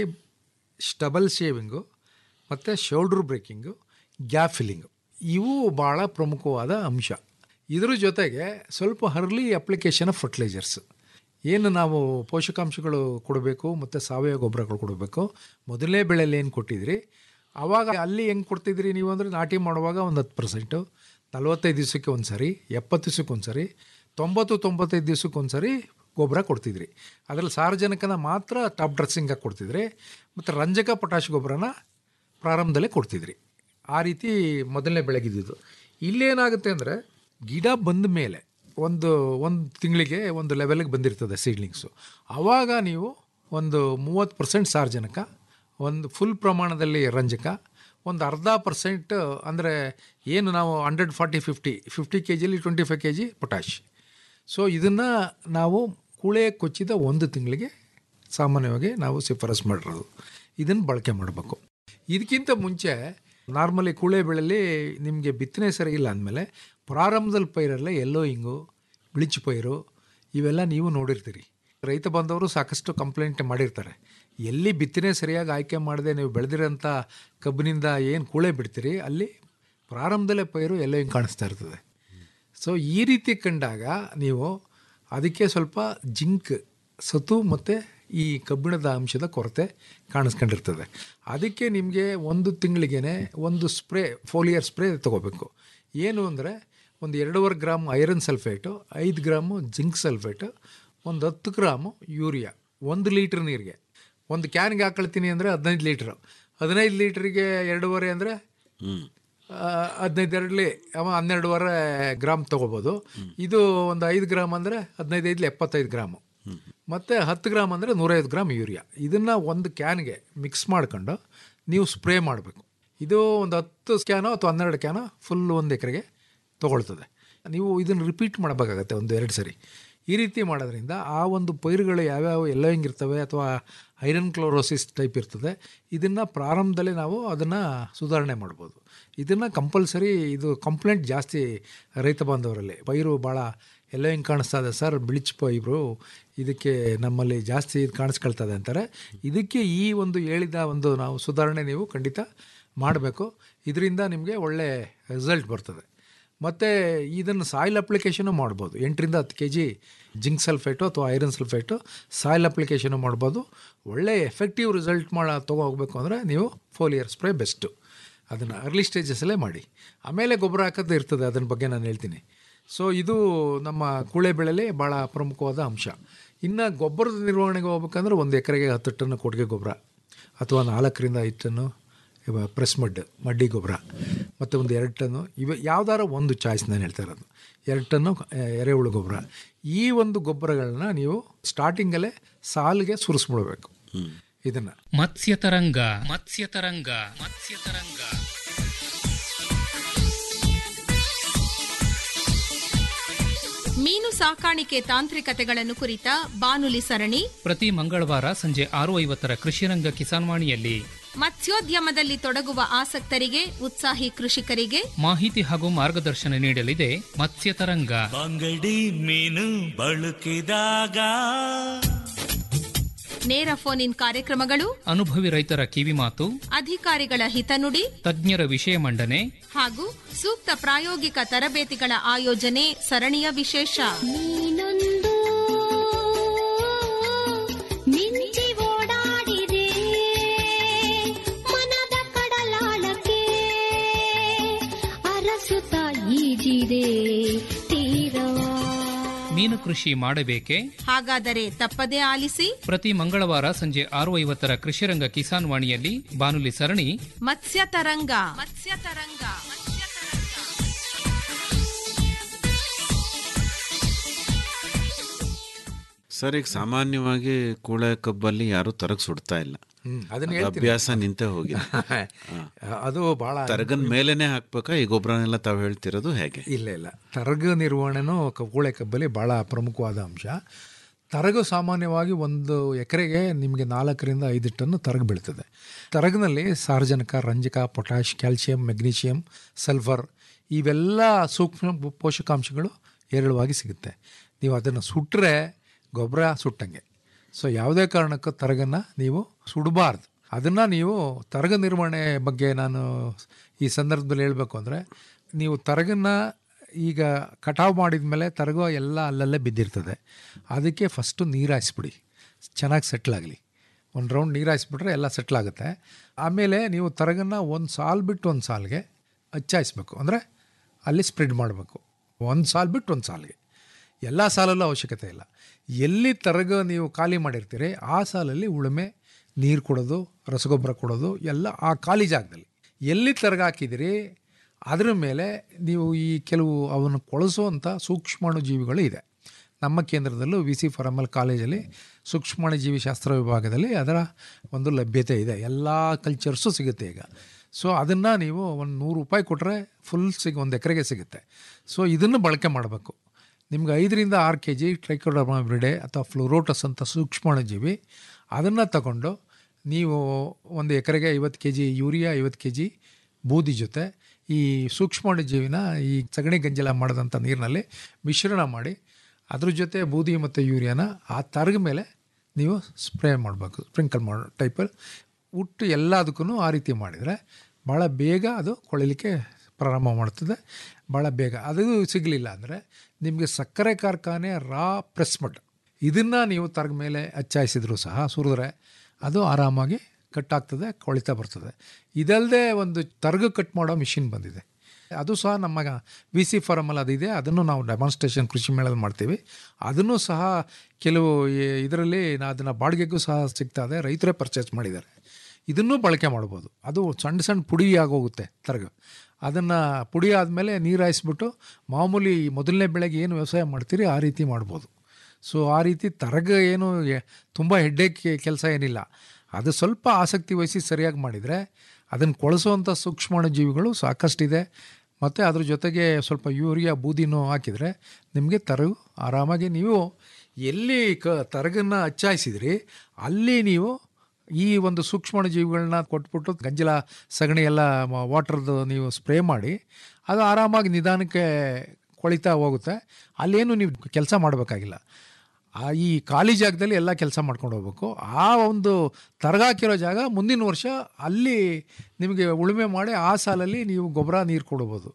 ಸ್ಟಬಲ್ ಶೇವಿಂಗು ಮತ್ತು ಶೋಲ್ಡ್ರ್ ಬ್ರೇಕಿಂಗು ಗ್ಯಾಪ್ ಫಿಲ್ಲಿಂಗು ಇವು ಭಾಳ ಪ್ರಮುಖವಾದ ಅಂಶ ಇದ್ರ ಜೊತೆಗೆ ಸ್ವಲ್ಪ ಹರ್ಲಿ ಅಪ್ಲಿಕೇಶನ್ ಆಫ್ ಫರ್ಟಿಲೈಸರ್ಸ್ ಏನು ನಾವು ಪೋಷಕಾಂಶಗಳು ಕೊಡಬೇಕು ಮತ್ತು ಸಾವಯವ ಗೊಬ್ಬರಗಳು ಕೊಡಬೇಕು ಮೊದಲನೇ ಬೆಳೆಯಲ್ಲಿ ಏನು ಕೊಟ್ಟಿದ್ರಿ ಆವಾಗ ಅಲ್ಲಿ ಹೆಂಗೆ ಕೊಡ್ತಿದ್ರಿ ನೀವು ಅಂದರೆ ನಾಟಿ ಮಾಡುವಾಗ ಒಂದು ಹತ್ತು ಪರ್ಸೆಂಟು ನಲ್ವತ್ತೈದು ದಿವಸಕ್ಕೆ ಒಂದು ಸರಿ ಎಪ್ಪತ್ತು ದಿವಸಕ್ಕೆ ಒಂದು ಸರಿ ತೊಂಬತ್ತು ತೊಂಬತ್ತೈದು ದಿವಸಕ್ಕೆ ಒಂದು ಸರಿ ಗೊಬ್ಬರ ಕೊಡ್ತಿದ್ರಿ ಅದರಲ್ಲಿ ಸಾರ್ವಜನಿಕನ ಮಾತ್ರ ಟಾಪ್ ಡ್ರೆಸ್ಸಿಂಗಾಗಿ ಕೊಡ್ತಿದ್ರಿ ಮತ್ತು ರಂಜಕ ಪೊಟ್ಯಾಶ್ ಗೊಬ್ಬರನ ಪ್ರಾರಂಭದಲ್ಲೇ ಕೊಡ್ತಿದ್ರಿ ಆ ರೀತಿ ಮೊದಲನೇ ಬೆಳಗಿದ್ದು ಇಲ್ಲೇನಾಗುತ್ತೆ ಅಂದರೆ ಗಿಡ ಬಂದ ಮೇಲೆ ಒಂದು ಒಂದು ತಿಂಗಳಿಗೆ ಒಂದು ಲೆವೆಲ್ಗೆ ಬಂದಿರ್ತದೆ ಸೀಡ್ಲಿಂಗ್ಸು ಆವಾಗ ನೀವು ಒಂದು ಮೂವತ್ತು ಪರ್ಸೆಂಟ್ ಸಾರ್ವಜನಿಕ ಒಂದು ಫುಲ್ ಪ್ರಮಾಣದಲ್ಲಿ ರಂಜಕ ಒಂದು ಅರ್ಧ ಪರ್ಸೆಂಟ್ ಅಂದರೆ ಏನು ನಾವು hundred forty fifty fifty K ಜಿಲಿ twenty five K G potash so ಇದನ್ನು ನಾವು ಕೂಳೆ ಕೊಚ್ಚಿದ ಒಂದು ತಿಂಗಳಿಗೆ ಸಾಮಾನ್ಯವಾಗಿ ನಾವು ಶಿಫಾರಸ್ ಮಾಡಿರೋದು ಇದನ್ನು ಬಳಕೆ ಮಾಡಬೇಕು ಇದಕ್ಕಿಂತ ಮುಂಚೆ ನಾರ್ಮಲಿ ಕೂಳೆ ಬೆಳೆಯಲ್ಲಿ ನಿಮಗೆ ಬಿತ್ತನೆ ಸರಿ ಇಲ್ಲ ಅಂದಮೇಲೆ ಪ್ರಾರಂಭದಲ್ಲಿ ಪೈರಲ್ಲೇ ಎಲ್ಲೋ ಹಿಂಗು ಬ್ಲಿಚ್ ಪೈರು ಇವೆಲ್ಲ ನೀವು ನೋಡಿರ್ತೀರಿ ರೈತ ಬಾಂಧವರು ಸಾಕಷ್ಟು ಕಂಪ್ಲೇಂಟ್ ಮಾಡಿರ್ತಾರೆ ಎಲ್ಲಿ ಬಿತ್ತನೆ ಸರಿಯಾಗಿ ಆಯ್ಕೆ ಮಾಡದೆ ನೀವು ಬೆಳೆದಿರೋಂಥ ಕಬ್ಬಿನಿಂದ ಏನು ಕೂಳೆ ಬಿಡ್ತೀರಿ ಅಲ್ಲಿ ಪ್ರಾರಂಭದಲ್ಲೇ ಪೈರು ಎಲ್ಲೋ ಹಿಂಗೆ ಕಾಣಿಸ್ತಾ ಇರ್ತದೆ ಸೊ ಈ ರೀತಿ ಕಂಡಾಗ ನೀವು ಅದಕ್ಕೆ ಸ್ವಲ್ಪ ಜಿಂಕ್ ಸತು ಮತ್ತು ಈ ಕಬ್ಬಿಣದ ಅಂಶದ ಕೊರತೆ ಕಾಣಿಸ್ಕೊಂಡಿರ್ತದೆ ಅದಕ್ಕೆ ನಿಮಗೆ ಒಂದು ತಿಂಗಳಿಗೇ ಒಂದು ಸ್ಪ್ರೇ ಫೋಲಿಯರ್ ಸ್ಪ್ರೇ ತೊಗೋಬೇಕು ಏನು ಅಂದರೆ ಒಂದು ಎರಡೂವರೆ ಗ್ರಾಮ್ ಐರನ್ ಸಲ್ಫೇಟು ಐದು ಗ್ರಾಮು ಜಿಂಕ್ ಸಲ್ಫೇಟು ಒಂದು ಹತ್ತು ಗ್ರಾಮು ಯೂರಿಯಾ ಒಂದು ಲೀಟ್ರ್ ನೀರಿಗೆ ಒಂದು ಕ್ಯಾನ್ಗೆ ಹಾಕೊಳ್ತೀನಿ ಅಂದರೆ ಹದಿನೈದು ಲೀಟ್ರು ಹದಿನೈದು ಲೀಟ್ರಿಗೆ ಎರಡೂವರೆ ಅಂದರೆ ಹ್ಮ್ ಹದಿನೈದು ಎರಡಲಿ ಅವ ಹನ್ನೆರಡುವರೆ ಗ್ರಾಮ್ ತೊಗೋಬೋದು ಇದು ಒಂದು ಐದು ಗ್ರಾಮ್ ಅಂದರೆ ಹದಿನೈದು ಐದಲಿ ಎಪ್ಪತ್ತೈದು ಗ್ರಾಮು ಮತ್ತು ಹತ್ತು ಗ್ರಾಮ್ ಅಂದರೆ ನೂರೈವತ್ತು ಗ್ರಾಮ್ ಯೂರಿಯಾ ಇದನ್ನು ಒಂದು ಕ್ಯಾನ್ಗೆ ಮಿಕ್ಸ್ ಮಾಡ್ಕೊಂಡು ನೀವು ಸ್ಪ್ರೇ ಮಾಡಬೇಕು ಇದು ಒಂದು ಹತ್ತು ಕ್ಯಾನೋ ಅಥವಾ ಹನ್ನೆರಡು ಕ್ಯಾನೋ ಫುಲ್ ಒಂದು ಎಕರೆಗೆ ತೊಗೊಳ್ತದೆ ನೀವು ಇದನ್ನು ರಿಪೀಟ್ ಮಾಡಬೇಕಾಗತ್ತೆ ಒಂದು ಎರಡು ಸರಿ ಈ ರೀತಿ ಮಾಡೋದ್ರಿಂದ ಆ ಒಂದು ಪೈರುಗಳು ಯಾವ್ಯಾವ ಎಲ್ಲೋ ಹಿಂಗಿರ್ತವೆ ಅಥವಾ ಐರನ್ ಕ್ಲೋರೋಸಿಸ್ ಟೈಪ್ ಇರ್ತದೆ ಇದನ್ನು ಪ್ರಾರಂಭದಲ್ಲೇ ನಾವು ಅದನ್ನು ಸುಧಾರಣೆ ಮಾಡ್ಬೋದು ಇದನ್ನು ಕಂಪಲ್ಸರಿ ಇದು ಕಂಪ್ಲೇಂಟ್ ಜಾಸ್ತಿ ರೈತ ಬಾಂಧವರಲ್ಲಿ ಪೈರು ಭಾಳ ಎಲ್ಲೋ ಹಿಂಗೆ ಕಾಣಿಸ್ತಾ ಇದೆ ಸರ್ ಬಿಳಿಚ್ ಪೈರು ಇದಕ್ಕೆ ನಮ್ಮಲ್ಲಿ ಜಾಸ್ತಿ ಇದು ಕಾಣಿಸ್ಕೊಳ್ತದೆ ಅಂತಾರೆ ಇದಕ್ಕೆ ಈ ಒಂದು ಹೇಳಿದ ಒಂದು ನಾವು ಸುಧಾರಣೆ ನೀವು ಖಂಡಿತ ಮಾಡಬೇಕು ಇದರಿಂದ ನಿಮಗೆ ಒಳ್ಳೆ ರಿಸಲ್ಟ್ ಬರ್ತದೆ ಮತ್ತು ಇದನ್ನು ಸಾಯಿಲ್ ಅಪ್ಲಿಕೇಶನು ಮಾಡ್ಬೋದು ಎಂಟರಿಂದ ಹತ್ತು ಕೆ ಜಿ ಜಿಂಕ್ ಸಲ್ಫೇಟು ಅಥವಾ ಐರನ್ ಸಲ್ಫೇಟು ಸಾಯಿಲ್ ಅಪ್ಲಿಕೇಶನು ಮಾಡ್ಬೋದು ಒಳ್ಳೆ ಎಫೆಕ್ಟಿವ್ ರಿಸಲ್ಟ್ ಮಾಡ ತೊಗೋ ಹೋಗಬೇಕು ಅಂದರೆ ನೀವು ಫೋಲಿಯರ್ ಸ್ಪ್ರೇ ಬೆಸ್ಟು ಅದನ್ನು ಅರ್ಲಿ ಸ್ಟೇಜಸಲ್ಲೇ ಮಾಡಿ ಆಮೇಲೆ ಗೊಬ್ಬರ ಹಾಕೋದು ಇರ್ತದೆ ಅದನ್ನ ಬಗ್ಗೆ ನಾನು ಹೇಳ್ತೀನಿ ಸೊ ಇದು ನಮ್ಮ ಕೂಳೆ ಬೆಳೆಯಲ್ಲಿ ಭಾಳ ಪ್ರಮುಖವಾದ ಅಂಶ ಇನ್ನು ಗೊಬ್ಬರದ ನಿರ್ವಹಣೆಗೆ ಹೋಗ್ಬೇಕಂದ್ರೆ ಒಂದು ಎಕರೆಗೆ ಹತ್ತು ಟನ್ ಕೊಟ್ಟಿಗೆ ಗೊಬ್ಬರ ಅಥವಾ ನಾಲ್ಕರಿಂದ ಐದು ಟನ್ನು ಇವ ಪ್ರೆಸ್ ಮಡ್ ಮಡ್ಡಿ ಗೊಬ್ಬರ ಮತ್ತು ಒಂದು ಎರಡು ಟನ್ನು ಇವ ಯಾವ್ದಾರ ಒಂದು ಚಾಯ್ಸ್ ನಾನು ಹೇಳ್ತಾ ಇರೋದು ಎರಡು ಟನ್ನು ಆ, ಎರೆಹುಳು ಗೊಬ್ಬರ ಈ ಒಂದು ಗೊಬ್ಬರಗಳನ್ನ ನೀವು ಸ್ಟಾರ್ಟಿಂಗಲ್ಲೇ ಸಾಲಿಗೆ ಸುರಿಸ್ಬಿಡ್ಬೇಕು ಇದನ್ನು ಮತ್ಸ್ಯತರಂಗ ಮತ್ಸ್ಯತರಂಗ ಮತ್ಸ್ಯತರಂಗ ಮೀನು ಸಾಕಾಣಿಕೆ ತಾಂತ್ರಿಕತೆಗಳನ್ನು ಕುರಿತ ಬಾನುಲಿ ಸರಣಿ ಪ್ರತಿ ಮಂಗಳವಾರ ಸಂಜೆ ಆರು ಐವತ್ತರ ಕೃಷಿರಂಗ ಕಿಸಾನ್ವಾಣಿಯಲ್ಲಿ ಮತ್ಸ್ಯೋದ್ಯಮದಲ್ಲಿ ತೊಡಗುವ ಆಸಕ್ತರಿಗೆ ಉತ್ಸಾಹಿ ಕೃಷಿಕರಿಗೆ ಮಾಹಿತಿ ಹಾಗೂ ಮಾರ್ಗದರ್ಶನ ನೀಡಲಿದೆ ಮತ್ಸ್ಯತರಂಗ ಬಂಗಡಿ ಮೀನು ಬಳುಕಿದಾಗ ನೇರ ಫೋನ್ ಇನ್ ಕಾರ್ಯಕ್ರಮಗಳು ಅನುಭವಿ ರೈತರ ಕಿವಿಮಾತು ಅಧಿಕಾರಿಗಳ ಹಿತನುಡಿ ತಜ್ಞರ ವಿಷಯ ಮಂಡನೆ ಹಾಗೂ ಸೂಕ್ತ ಪ್ರಾಯೋಗಿಕ ತರಬೇತಿಗಳ ಆಯೋಜನೆ ಸರಣಿಯ ವಿಶೇಷ ನೀನೊಂದು ಮಿಂಚಿ ಓಡಾಡಿದೆ ಮನದ ಕಡಲಾಳಕ್ಕೆ ಅರಸುತ್ತ ಈಜಿದೆ ತೀರವಾ ಮೀನು ಕೃಷಿ ಮಾಡಬೇಕೆ ಹಾಗಾದರೆ ತಪ್ಪದೇ ಆಲಿಸಿ ಪ್ರತಿ ಮಂಗಳವಾರ ಸಂಜೆ ಆರು ಐವತ್ತರ ಕೃಷಿರಂಗ ಕಿಸಾನ್ ವಾಣಿಯಲ್ಲಿ ಬಾನುಲಿ ಸರಣಿ ಮತ್ಸ್ಯ ತರಂಗ ಮತ್ಸ್ಯ ತರಂಗ ಸರ್ ಈಗ ಸಾಮಾನ್ಯವಾಗಿ ಕೂಳೆ ಕಬ್ಬಲ್ಲಿ ಯಾರು ತರಗ್ ಸುಡ್ತಾ ಇಲ್ಲ ಹ್ಞೂ ಅದನ್ನು ಅದು ಹೇಳ್ತೀನಿ ಅಭ್ಯಾಸ ನಿಂತೇ ಹೋಗಿದೆ ಅದು ಭಾಳ ತರಗನ್ ಮೇಲೇನೆ ಹಾಕ್ಬೇಕಾ ಈ ಗೊಬ್ಬರನೆಲ್ಲ ತಾವು ಹೇಳ್ತಿರೋದು ಹೇಗೆ ಇಲ್ಲ ಇಲ್ಲ ತರಗು ನಿರ್ವಹಣೆನೂ ಕೂಳೆ ಕಬ್ಬಲ್ಲಿ ಭಾಳ ಪ್ರಮುಖವಾದ ಅಂಶ ತರಗು ಸಾಮಾನ್ಯವಾಗಿ ಒಂದು ಎಕರೆಗೆ ನಿಮಗೆ ನಾಲ್ಕರಿಂದ ಐದು ಟನ್ ತರಗು ಬೀಳ್ತದೆ ತರಗಿನಲ್ಲಿ ಸಾರ್ವಜನಿಕ ರಂಜಕ ಪೊಟ್ಯಾಷ್ ಕ್ಯಾಲ್ಸಿಯಂ ಮೆಗ್ನೀಷಿಯಂ ಸಲ್ಫರ್ ಇವೆಲ್ಲ ಸೂಕ್ಷ್ಮ ಪೋಷಕಾಂಶಗಳು ಹೇರಳವಾಗಿ ಸಿಗುತ್ತೆ ನೀವು ಅದನ್ನು ಸುಟ್ಟರೆ ಗೊಬ್ಬರ ಸುಟ್ಟಂಗೆ ಸೊ ಯಾವುದೇ ಕಾರಣಕ್ಕೂ ತರಗನ್ನು ನೀವು ಸುಡಬಾರ್ದು ಅದನ್ನು ನೀವು ತರಗ ನಿರ್ವಹಣೆ ಬಗ್ಗೆ ನಾನು ಈ ಸಂದರ್ಭದಲ್ಲಿ ಹೇಳಬೇಕು ಅಂದರೆ ನೀವು ತರಗನ್ನು ಈಗ ಕಟಾವು ಮಾಡಿದ ಮೇಲೆ ತರಗು ಎಲ್ಲ ಅಲ್ಲಲ್ಲೇ ಬಿದ್ದಿರ್ತದೆ ಅದಕ್ಕೆ ಫಸ್ಟು ನೀರು ಹಾಯಿಸ್ಬಿಡಿ ಚೆನ್ನಾಗಿ ಸೆಟ್ಲಾಗಲಿ ಒಂದು ರೌಂಡ್ ನೀರು ಹಾಯಿಸ್ಬಿಟ್ರೆ ಎಲ್ಲ ಸೆಟ್ಲ್ ಆಗುತ್ತೆ ಆಮೇಲೆ ನೀವು ತರಗನ್ನು ಒಂದು ಸಾಲು ಬಿಟ್ಟು ಒಂದು ಸಾಲಿಗೆ ಹಚ್ಚಾಯಿಸ್ಬೇಕು ಅಂದರೆ ಅಲ್ಲಿ ಸ್ಪ್ರೆಡ್ ಮಾಡಬೇಕು ಒಂದು ಸಾಲು ಬಿಟ್ಟು ಒಂದು ಸಾಲಿಗೆ ಎಲ್ಲ ಸಾಲಲ್ಲೂ ಅವಶ್ಯಕತೆ ಇಲ್ಲ ಎಲ್ಲಿ ತರಗ ನೀವು ಖಾಲಿ ಮಾಡಿರ್ತೀರಿ ಆ ಸಾಲಲ್ಲಿ ಉಳುಮೆ ನೀರು ಕೊಡೋದು ರಸಗೊಬ್ಬರ ಕೊಡೋದು ಎಲ್ಲ ಆ ಖಾಲಿ ಜಾಗದಲ್ಲಿ ಎಲ್ಲಿ ತರಗ ಹಾಕಿದಿರಿ ಅದ್ರ ಮೇಲೆ ನೀವು ಈ ಕೆಲವು ಅವನ್ನು ಕೊಳಸುವಂಥ ಸೂಕ್ಷ್ಮಾಣು ಜೀವಿಗಳು ಇದೆ ನಮ್ಮ ಕೇಂದ್ರದಲ್ಲೂ ವಿ ಸಿ ಫಾರ್ಮಲ್ ಕಾಲೇಜಲ್ಲಿ ಸೂಕ್ಷ್ಮಾಣು ಜೀವಿಶಾಸ್ತ್ರ ವಿಭಾಗದಲ್ಲಿ ಅದರ ಒಂದು ಲಭ್ಯತೆ ಇದೆ ಎಲ್ಲ ಕಲ್ಚರ್ಸು ಸಿಗುತ್ತೆ ಈಗ ಸೊ ಅದನ್ನು ನೀವು ಒಂದು ನೂರು ರೂಪಾಯಿ ಕೊಟ್ಟರೆ ಫುಲ್ ಸಿಗ ಒಂದು ಎಕರೆಗೆ ಸಿಗುತ್ತೆ ಸೊ ಇದನ್ನು ಬಳಕೆ ಮಾಡಬೇಕು ನಿಮ್ಗೆ ಐದರಿಂದ ಆರು ಕೆ ಜಿ ಟ್ರೈಕೋಡರ್ಮಾಬ್ರಿಡೆ ಅಥವಾ ಫ್ಲೋರೋಟಸ್ ಅಂತ ಸೂಕ್ಷ್ಮಾಣುಜೀವಿ ಅದನ್ನು ತಗೊಂಡು ನೀವು ಒಂದು ಎಕರೆಗೆ ಐವತ್ತು ಕೆ ಜಿ ಯೂರಿಯಾ ಐವತ್ತು ಕೆ ಜಿ ಬೂದಿ ಜೊತೆ ಈ ಸೂಕ್ಷ್ಮಾಣುಜೀವಿನ ಈ ಸಗಣಿ ಗಂಜಲ ಮಾಡಿದಂಥ ನೀರಿನಲ್ಲಿ ಮಿಶ್ರಣ ಮಾಡಿ ಅದ್ರ ಜೊತೆ ಬೂದಿ ಮತ್ತು ಯೂರಿಯಾನ ಆ ತರಗ ಮೇಲೆ ನೀವು ಸ್ಪ್ರೇ ಮಾಡಬೇಕು ಸ್ಪ್ರಿಂಕಲ್ ಮಾಡೋ ಟೈಪಲ್ಲಿ ಉಟ್ಟು ಎಲ್ಲದಕ್ಕೂ ಆ ರೀತಿ ಮಾಡಿದರೆ ಭಾಳ ಬೇಗ ಅದು ಕೊಳಿಲಿಕ್ಕೆ ಪ್ರಾರಂಭ ಮಾಡ್ತದೆ ಭಾಳ ಬೇಗ ಅದು ಸಿಗಲಿಲ್ಲ ಅಂದರೆ ನಿಮಗೆ ಸಕ್ಕರೆ ಕಾರ್ಖಾನೆ ರಾ ಪ್ರೆಸ್ ಮಡ್ ಇದನ್ನು ನೀವು ತರಗ ಮೇಲೆ ಹಚ್ಚಾಯಿಸಿದ್ರು ಸಹ ಸುರಿದ್ರೆ ಅದು ಆರಾಮಾಗಿ ಕಟ್ ಆಗ್ತದೆ ಕೊಳಿತಾ ಬರ್ತದೆ ಇದಲ್ಲದೆ ಒಂದು ತರಗ ಕಟ್ ಮಾಡೋ ಮಿಷಿನ್ ಬಂದಿದೆ ಅದು ಸಹ ನಮ್ಮ ವಿ ಸಿ ಫಾರಮಲ್ಲಿ ಅದಿದೆ ಅದನ್ನು ನಾವು ಡೆಮಾನ್ಸ್ಟ್ರೇಷನ್ ಕೃಷಿ ಮೇಳದಲ್ಲಿ ಮಾಡ್ತೀವಿ ಅದನ್ನು ಸಹ ಕೆಲವು ಇದರಲ್ಲಿ ಅದನ್ನು ಬಾಡಿಗೆಗೂ ಸಹ ಸಿಗ್ತಾ ಇದೆ ರೈತರೇ ಪರ್ಚೇಸ್ ಮಾಡಿದ್ದಾರೆ ಇದನ್ನು ಬಳಕೆ ಮಾಡ್ಬೋದು ಅದು ಸಣ್ಣ ಸಣ್ಣ ಪುಡಿ ಆಗೋಗುತ್ತೆ ತರಗ ಅದನ್ನು ಪುಡಿ ಆದಮೇಲೆ ನೀರು ಹಾಯಿಸ್ಬಿಟ್ಟು ಮಾಮೂಲಿ ಮೊದಲನೇ ಬೆಳೆಗೆ ಏನು ವ್ಯವಸಾಯ ಮಾಡ್ತೀರಿ ಆ ರೀತಿ ಮಾಡ್ಬೋದು ಸೊ ಆ ರೀತಿ ತರಗ ಏನು ತುಂಬ ಹೆಡ್ಡೇಕ್ ಕೆಲಸ ಏನಿಲ್ಲ ಅದು ಸ್ವಲ್ಪ ಆಸಕ್ತಿ ವಹಿಸಿ ಸರಿಯಾಗಿ ಮಾಡಿದರೆ ಅದನ್ನು ಕೊಳಿಸುವಂಥ ಸೂಕ್ಷ್ಮಾಣು ಜೀವಿಗಳು ಸಾಕಷ್ಟಿದೆ ಮತ್ತು ಅದ್ರ ಜೊತೆಗೆ ಸ್ವಲ್ಪ ಯೂರಿಯಾ ಬೂದಿನೂ ಹಾಕಿದರೆ ನಿಮಗೆ ತರಗು ಆರಾಮಾಗಿ ನೀವು ಎಲ್ಲಿ ಕ ತರಗನ್ನು ಹಚ್ಚಾಯಿಸಿದ್ರಿ ಅಲ್ಲಿ ನೀವು ಈ ಒಂದು ಸೂಕ್ಷ್ಮ ಜೀವಿಗಳನ್ನ ಕೊಟ್ಬಿಟ್ಟು ಗಂಜಲ ಸಗಣಿ ಎಲ್ಲ ವಾಟರ್ದು ನೀವು ಸ್ಪ್ರೇ ಮಾಡಿ ಅದು ಆರಾಮಾಗಿ ನಿಧಾನಕ್ಕೆ ಕೊಳಿತಾ ಹೋಗುತ್ತೆ ಅಲ್ಲೇನು ನೀವು ಕೆಲಸ ಮಾಡಬೇಕಾಗಿಲ್ಲ ಆ ಈ ಖಾಲಿ ಜಾಗದಲ್ಲಿ ಎಲ್ಲ ಕೆಲಸ ಮಾಡ್ಕೊಂಡು ಹೋಗ್ಬೇಕು ಆ ಒಂದು ತರಗಾಕಿರೋ ಜಾಗ ಮುಂದಿನ ವರ್ಷ ಅಲ್ಲಿ ನಿಮಗೆ ಉಳುಮೆ ಮಾಡಿ ಆ ಸಾಲಲ್ಲಿ ನೀವು ಗೊಬ್ಬರ ನೀರು ಕೊಡ್ಬೋದು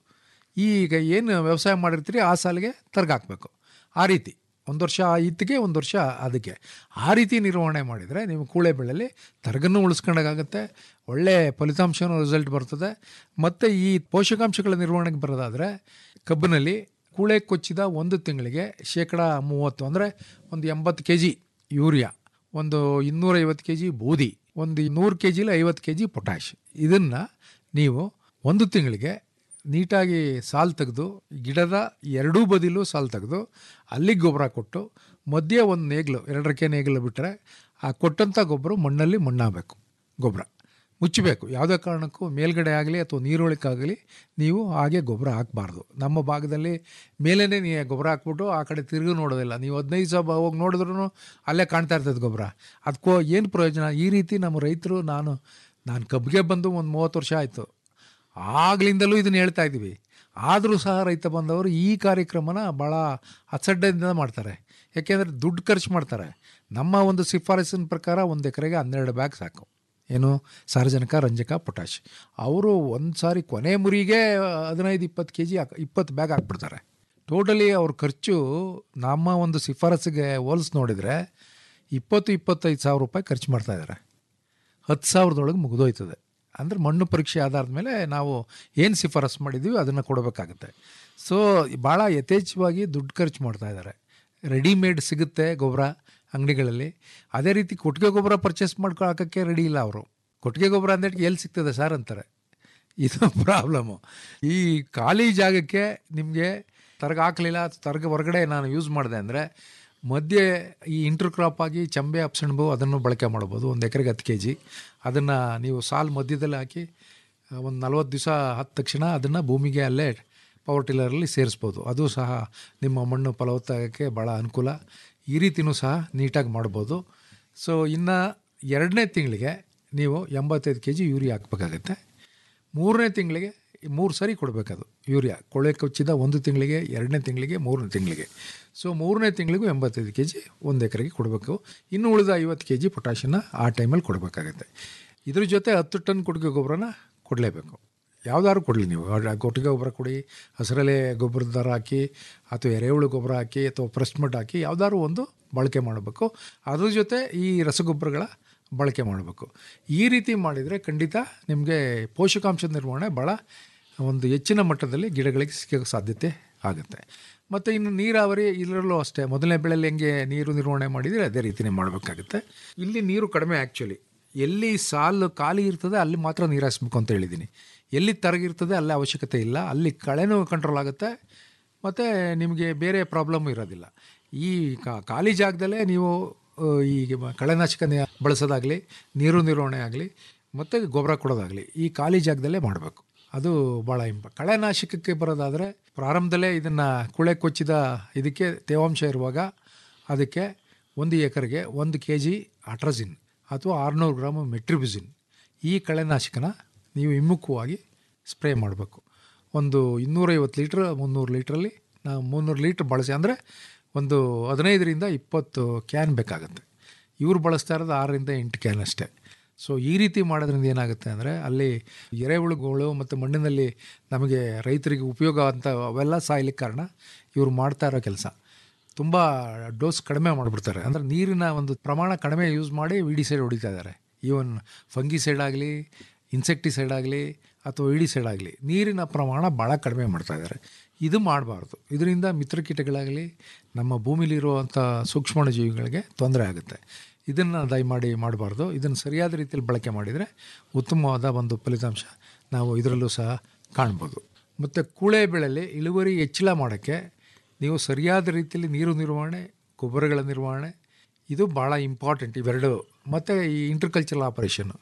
ಈಗ ಏನು ವ್ಯವಸಾಯ ಮಾಡಿರ್ತೀರಿ ಆ ಸಾಲಿಗೆ ತರಗಾಕಬೇಕು ಆ ರೀತಿ ಒಂದು ವರ್ಷ ಇತ್ತಿಗೆ ಒಂದು ವರ್ಷ ಅದಕ್ಕೆ ಆ ರೀತಿ ನಿರ್ವಹಣೆ ಮಾಡಿದರೆ ನೀವು ಕೂಳೆ ಬೆಳೆಯಲ್ಲಿ ತರಗನ್ನು ಉಳಿಸ್ಕೊಂಡಾಗುತ್ತೆ ಒಳ್ಳೆ ಫಲಿತಾಂಶನೂ ರಿಸಲ್ಟ್ ಬರ್ತದೆ ಮತ್ತು ಈ ಪೋಷಕಾಂಶಗಳ ನಿರ್ವಹಣೆಗೆ ಬರೋದಾದರೆ ಕಬ್ಬಿನಲ್ಲಿ ಕೂಳೆ ಕೊಚ್ಚಿದ ಒಂದು ತಿಂಗಳಿಗೆ ಶೇಕಡ ಮೂವತ್ತು ಅಂದರೆ ಒಂದು ಎಂಬತ್ತು ಕೆ ಜಿ ಯೂರಿಯಾ ಒಂದು ಇನ್ನೂರೈವತ್ತು ಕೆ ಜಿ ಬೂದಿ ಒಂದು ನೂರು ಕೆ ಜಿಲಿ ಐವತ್ತು ಕೆ ಜಿ ಪೊಟ್ಯಾಶ್ ಇದನ್ನು ನೀವು ಒಂದು ತಿಂಗಳಿಗೆ ನೀಟಾಗಿ ಸಾಲು ತೆಗೆದು ಗಿಡದ ಎರಡೂ ಬದಿಲೂ ಸಾಲು ತೆಗೆದು ಅಲ್ಲಿಗೆ ಗೊಬ್ಬರ ಕೊಟ್ಟು ಮಧ್ಯೆ ಒಂದು ನೇಗಿಲು ಎರಡರಕ್ಕೆ ನೇಗಿಲು ಬಿಟ್ಟರೆ ಆ ಕೊಟ್ಟಂಥ ಗೊಬ್ಬರ ಮಣ್ಣಲ್ಲಿ ಮಣ್ಣಾಗಬೇಕು ಗೊಬ್ಬರ ಮುಚ್ಚಬೇಕು ಯಾವುದೇ ಕಾರಣಕ್ಕೂ ಮೇಲ್ಗಡೆ ಆಗಲಿ ಅಥವಾ ನೀರೊಳಕ್ಕಾಗಲಿ ನೀವು ಹಾಗೆ ಗೊಬ್ಬರ ಹಾಕಬಾರ್ದು ನಮ್ಮ ಭಾಗದಲ್ಲಿ ಮೇಲೇ ನೀವು ಗೊಬ್ಬರ ಹಾಕ್ಬಿಟ್ಟು ಆ ಕಡೆ ತಿರುಗಿ ನೋಡೋದಿಲ್ಲ ನೀವು ಹದಿನೈದು ಸಾವಿರ ಹೋಗಿ ನೋಡಿದ್ರೂ ಅಲ್ಲೇ ಕಾಣ್ತಾ ಇರ್ತದೆ ಗೊಬ್ಬರ ಅದಕ್ಕೋ ಏನು ಪ್ರಯೋಜನ ಈ ರೀತಿ ನಮ್ಮ ರೈತರು ನಾನು ನಾನು ಕಬ್ಬಿಗೆ ಬಂದು ಒಂದು ಮೂವತ್ತು ವರ್ಷ ಆಯಿತು ಆಗ್ಲಿಂದಲೂ ಇದನ್ನು ಹೇಳ್ತಾ ಇದ್ದೀವಿ ಆದರೂ ಸಹ ರೈತ ಬಂದವರು ಈ ಕಾರ್ಯಕ್ರಮನ ಭಾಳ ಅಸಡ್ಡೆಯಿಂದ ಮಾಡ್ತಾರೆ ಯಾಕೆಂದರೆ ದುಡ್ಡು ಖರ್ಚು ಮಾಡ್ತಾರೆ ನಮ್ಮ ಒಂದು ಶಿಫಾರಸಿನ ಪ್ರಕಾರ ಒಂದು ಎಕರೆಗೆ ಹನ್ನೆರಡು ಬ್ಯಾಗ್ ಸಾಕು ಏನು ಸಾರಜನಕ ರಂಜಕ ಪೊಟ್ಯಾಶ್ ಅವರು ಒಂದು ಸಾರಿ ಕೊನೆ ಮುರಿಗೆ ಹದಿನೈದು ಇಪ್ಪತ್ತು ಕೆ ಜಿ ಹಾಕ್ ಇಪ್ಪತ್ತು ಬ್ಯಾಗ್ ಹಾಕ್ಬಿಡ್ತಾರೆ ಟೋಟಲಿ ಅವ್ರ ಖರ್ಚು ನಮ್ಮ ಒಂದು ಶಿಫಾರಸಿಗೆ ಹೋಲಿಸಿ ನೋಡಿದರೆ ಇಪ್ಪತ್ತು ಇಪ್ಪತ್ತೈದು ಸಾವಿರ ರೂಪಾಯಿ ಖರ್ಚು ಮಾಡ್ತಾ ಇದ್ದಾರೆ ಹತ್ತು ಸಾವಿರದೊಳಗೆ ಮುಗಿದೋಯ್ತದೆ ಅಂದರೆ ಮಣ್ಣು ಪರೀಕ್ಷೆ ಆಧಾರದ ಮೇಲೆ ನಾವು ಏನು ಶಿಫಾರಸು ಮಾಡಿದ್ದೀವಿ ಅದನ್ನು ಕೊಡಬೇಕಾಗುತ್ತೆ ಸೊ ಭಾಳ ಯಥೇಚ್ಛವಾಗಿ ದುಡ್ಡು ಖರ್ಚು ಮಾಡ್ತಾ ಇದ್ದಾರೆ ರೆಡಿಮೇಡ್ ಸಿಗುತ್ತೆ ಗೊಬ್ಬರ ಅಂಗಡಿಗಳಲ್ಲಿ ಅದೇ ರೀತಿ ಕೊಟ್ಟಿಗೆ ಗೊಬ್ಬರ ಪರ್ಚೇಸ್ ಮಾಡ್ಕೊ ಹಾಕೋಕ್ಕೆ ರೆಡಿ ಇಲ್ಲ ಅವರು ಕೊಟ್ಟಿಗೆ ಗೊಬ್ಬರ ಅಂದೇಟಿಗೆ ಎಲ್ಲಿ ಸಿಗ್ತದೆ ಸರ್ ಅಂತಾರೆ ಇದು ಪ್ರಾಬ್ಲಮ್ಮು ಈ ಖಾಲಿ ಜಾಗಕ್ಕೆ ನಿಮಗೆ ತರಗ ಹಾಕಲಿಲ್ಲ ತರಗ ಹೊರಗಡೆ ನಾನು ಯೂಸ್ ಮಾಡಿದೆ ಅಂದರೆ ಮಧ್ಯೆ ಈ ಇಂಟರ್ ಕ್ರಾಪ್ ಆಗಿ ಚಂಬೆ ಅಪ್ಸಣ್ಬು ಅದನ್ನು ಬಳಕೆ ಮಾಡ್ಬೋದು ಒಂದು ಎಕರೆಗೆ ಹತ್ತು ಕೆ ಜಿ ಅದನ್ನು ನೀವು ಸಾಲು ಮಧ್ಯದಲ್ಲಿ ಹಾಕಿ ಒಂದು ನಲ್ವತ್ತು ದಿವಸ ಹತ್ತ ತಕ್ಷಣ ಅದನ್ನು ಭೂಮಿಗೆ ಅಲ್ಲೇ ಪವರ್ ಟಿಲ್ಲರಲ್ಲಿ ಸೇರಿಸ್ಬೋದು ಅದು ಸಹ ನಿಮ್ಮ ಮಣ್ಣು ಫಲವತ್ತಾಗಕ್ಕೆ ಭಾಳ ಅನುಕೂಲ ಈ ರೀತಿಯೂ ಸಹ ನೀಟಾಗಿ ಮಾಡ್ಬೋದು ಸೊ ಇನ್ನು ಎರಡನೇ ತಿಂಗಳಿಗೆ ನೀವು ಎಂಬತ್ತೈದು ಕೆ ಜಿ ಯೂರಿಯಾ ಹಾಕ್ಬೇಕಾಗತ್ತೆ ಮೂರನೇ ತಿಂಗಳಿಗೆ ಮೂರು ಸರಿ ಕೊಡಬೇಕದು ಯೂರಿಯಾ ಕೊಳೆ ಕೊಚ್ಚಿದ ಒಂದು ತಿಂಗಳಿಗೆ ಎರಡನೇ ತಿಂಗಳಿಗೆ ಮೂರನೇ ತಿಂಗಳಿಗೆ ಸೊ ಮೂರನೇ ತಿಂಗಳಿಗೂ ಎಂಬತ್ತೈದು ಕೆ ಜಿ ಒಂದು ಎಕರೆಗೆ ಕೊಡಬೇಕು ಇನ್ನು ಉಳಿದ ಐವತ್ತು ಕೆ ಜಿ ಪೊಟ್ಯಾಷನ್ನ ಆ ಟೈಮಲ್ಲಿ ಕೊಡಬೇಕಾಗತ್ತೆ ಇದ್ರ ಜೊತೆ ಹತ್ತು ಟನ್ ಕೊಟ್ಟಿಗೆ ಗೊಬ್ಬರನ ಕೊಡಲೇಬೇಕು ಯಾವ್ದಾದ್ರು ಕೊಡಲಿ ನೀವು ಆ ಕೊಟ್ಟಿಗೆ ಗೊಬ್ಬರ ಕೊಡಿ ಹಸಿರಲೆ ಗೊಬ್ಬರದ ದರ ಹಾಕಿ ಅಥವಾ ಎರೆಹುಳು ಗೊಬ್ಬರ ಹಾಕಿ ಅಥವಾ ಪ್ರೆಸ್ಟ್ ಮಡ್ ಹಾಕಿ ಯಾವ್ದಾದ್ರು ಒಂದು ಬಳಕೆ ಮಾಡಬೇಕು ಅದ್ರ ಜೊತೆ ಈ ರಸಗೊಬ್ಬರಗಳ ಬಳಕೆ ಮಾಡಬೇಕು ಈ ರೀತಿ ಮಾಡಿದರೆ ಖಂಡಿತ ನಿಮಗೆ ಪೋಷಕಾಂಶದ ನಿರ್ವಹಣೆ ಭಾಳ ಒಂದು ಹೆಚ್ಚಿನ ಮಟ್ಟದಲ್ಲಿ ಗಿಡಗಳಿಗೆ ಸಿಕ್ಕೋ ಸಾಧ್ಯತೆ ಆಗುತ್ತೆ ಮತ್ತು ಇನ್ನು ನೀರಾವರಿ ಇದರಲ್ಲೂ ಅಷ್ಟೇ ಮೊದಲನೇ ಬೆಳೆಯಲ್ಲಿ ಹೆಂಗೆ ನೀರು ನಿರ್ವಹಣೆ ಮಾಡಿದರೆ ಅದೇ ರೀತಿಯೇ ಮಾಡಬೇಕಾಗುತ್ತೆ ಇಲ್ಲಿ ನೀರು ಕಡಿಮೆ ಆ್ಯಕ್ಚುಲಿ ಎಲ್ಲಿ ಸಾಲು ಖಾಲಿ ಇರ್ತದೆ ಅಲ್ಲಿ ಮಾತ್ರ ನೀರು ಹಾಯಿಸ್ಬೇಕು ಅಂತ ಹೇಳಿದ್ದೀನಿ ಎಲ್ಲಿ ತರಗಿರ್ತದೆ ಅಲ್ಲಿ ಅವಶ್ಯಕತೆ ಇಲ್ಲ ಅಲ್ಲಿ ಕಳೆನೂ ಕಂಟ್ರೋಲ್ ಆಗುತ್ತೆ ಮತ್ತು ನಿಮಗೆ ಬೇರೆ ಪ್ರಾಬ್ಲಮ್ ಇರೋದಿಲ್ಲ ಈ ಕಾ- ಖಾಲಿ ಜಾಗದಲ್ಲೇ ನೀವು ಆ, ಈ ಕಳೆನಾಶಕ ನಿ- ಬಳಸೋದಾಗಲಿ ನೀರು ನಿರ್ವಹಣೆ ಆಗಲಿ ಮತ್ತು ಗೊಬ್ಬರ ಕೊಡೋದಾಗಲಿ ಈ ಖಾಲಿ ಜಾಗದಲ್ಲೇ ಮಾಡಬೇಕು ಅದು ಭಾಳ ಇಂಪ ಕಳೆನಾಶಕಕ್ಕೆ ಬರೋದಾದರೆ ಪ್ರಾರಂಭದಲ್ಲೇ ಇದನ್ನು ಕುಳೆ ಕೊಚ್ಚಿದ ಇದಕ್ಕೆ ತೇವಾಂಶ ಇರುವಾಗ ಅದಕ್ಕೆ ಒಂದು ಎಕರೆಗೆ ಒಂದು ಕೆ ಜಿ ಅಟ್ರಜಿನ್ ಅಥವಾ ಆರುನೂರು ಗ್ರಾಮ್ ಮೆಟ್ರಿಬಿಸಿನ್ ಈ ಕಳೆನಾಶಕನ ನೀವು ಹಿಮ್ಮುಖವಾಗಿ ಸ್ಪ್ರೇ ಮಾಡಬೇಕು ಒಂದು ಇನ್ನೂರೈವತ್ತು ಲೀಟ್ರ್ ಮುನ್ನೂರು ಲೀಟ್ರಲ್ಲಿ ನಾವು ಮುನ್ನೂರು ಲೀಟ್ರ್ ಬಳಸಿ ಅಂದರೆ ಒಂದು ಹದಿನೈದರಿಂದ ಇಪ್ಪತ್ತು ಕ್ಯಾನ್ ಬೇಕಾಗುತ್ತೆ ಇವ್ರು ಬಳಸ್ತಾ ಇರೋದು ಆರರಿಂದ ಎಂಟು ಕ್ಯಾನ್ ಅಷ್ಟೇ ಸೊ ಈ ರೀತಿ ಮಾಡೋದ್ರಿಂದ ಏನಾಗುತ್ತೆ ಅಂದರೆ ಅಲ್ಲಿ ಎರೆಹುಳುಗಳು ಮತ್ತು ಮಣ್ಣಿನಲ್ಲಿ ನಮಗೆ ರೈತರಿಗೆ ಉಪಯೋಗ ಅಂತ ಅವೆಲ್ಲ ಸಾಯ್ಲಿಕ್ಕೆ ಕಾರಣ ಇವ್ರು ಮಾಡ್ತಾ ಇರೋ ಕೆಲಸ ತುಂಬ ಡೋಸ್ ಕಡಿಮೆ ಮಾಡಿಬಿಡ್ತಾರೆ ಅಂದರೆ ನೀರಿನ ಒಂದು ಪ್ರಮಾಣ ಕಡಿಮೆ ಯೂಸ್ ಮಾಡಿ ವಿಡಿಸೈಡ್ ಹೊಡಿತಾ ಇದ್ದಾರೆ ಈವನ್ ಫಂಗಿಸೈಡ್ ಆಗಲಿ ಇನ್ಸೆಕ್ಟಿಸೈಡ್ ಆಗಲಿ ಅಥವಾ ಇಡಿಸೈಡ್ ಆಗಲಿ ನೀರಿನ ಪ್ರಮಾಣ ಭಾಳ ಕಡಿಮೆ ಮಾಡ್ತಾ ಇದ್ದಾರೆ ಇದು ಮಾಡಬಾರ್ದು ಇದರಿಂದ ಮಿತ್ರಕೀಟಗಳಾಗಲಿ ನಮ್ಮ ಭೂಮಿಲಿರುವಂಥ ಸೂಕ್ಷ್ಮ ಜೀವಿಗಳಿಗೆ ತೊಂದರೆ ಆಗುತ್ತೆ ಇದನ್ನು ದಯಮಾಡಿ ಮಾಡಬಾರ್ದು ಇದನ್ನು ಸರಿಯಾದ ರೀತಿಯಲ್ಲಿ ಬಳಕೆ ಮಾಡಿದರೆ ಉತ್ತಮವಾದ ಒಂದು ಫಲಿತಾಂಶ ನಾವು ಇದರಲ್ಲೂ ಸಹ ಕಾಣ್ಬೋದು ಮತ್ತು ಕೂಳೆ ಬೆಳೆಯಲ್ಲಿ ಇಳುವರಿ ಹೆಚ್ಚಳ ಮಾಡೋಕ್ಕೆ ನೀವು ಸರಿಯಾದ ರೀತಿಯಲ್ಲಿ ನೀರು ನಿರ್ವಹಣೆ ಗೊಬ್ಬರಗಳ ನಿರ್ವಹಣೆ ಇದು ಭಾಳ ಇಂಪಾರ್ಟೆಂಟ್ ಇವೆರಡು ಮತ್ತು ಈ ಇಂಟರ್ಕಲ್ಚರಲ್ ಆಪರೇಷನ್ನು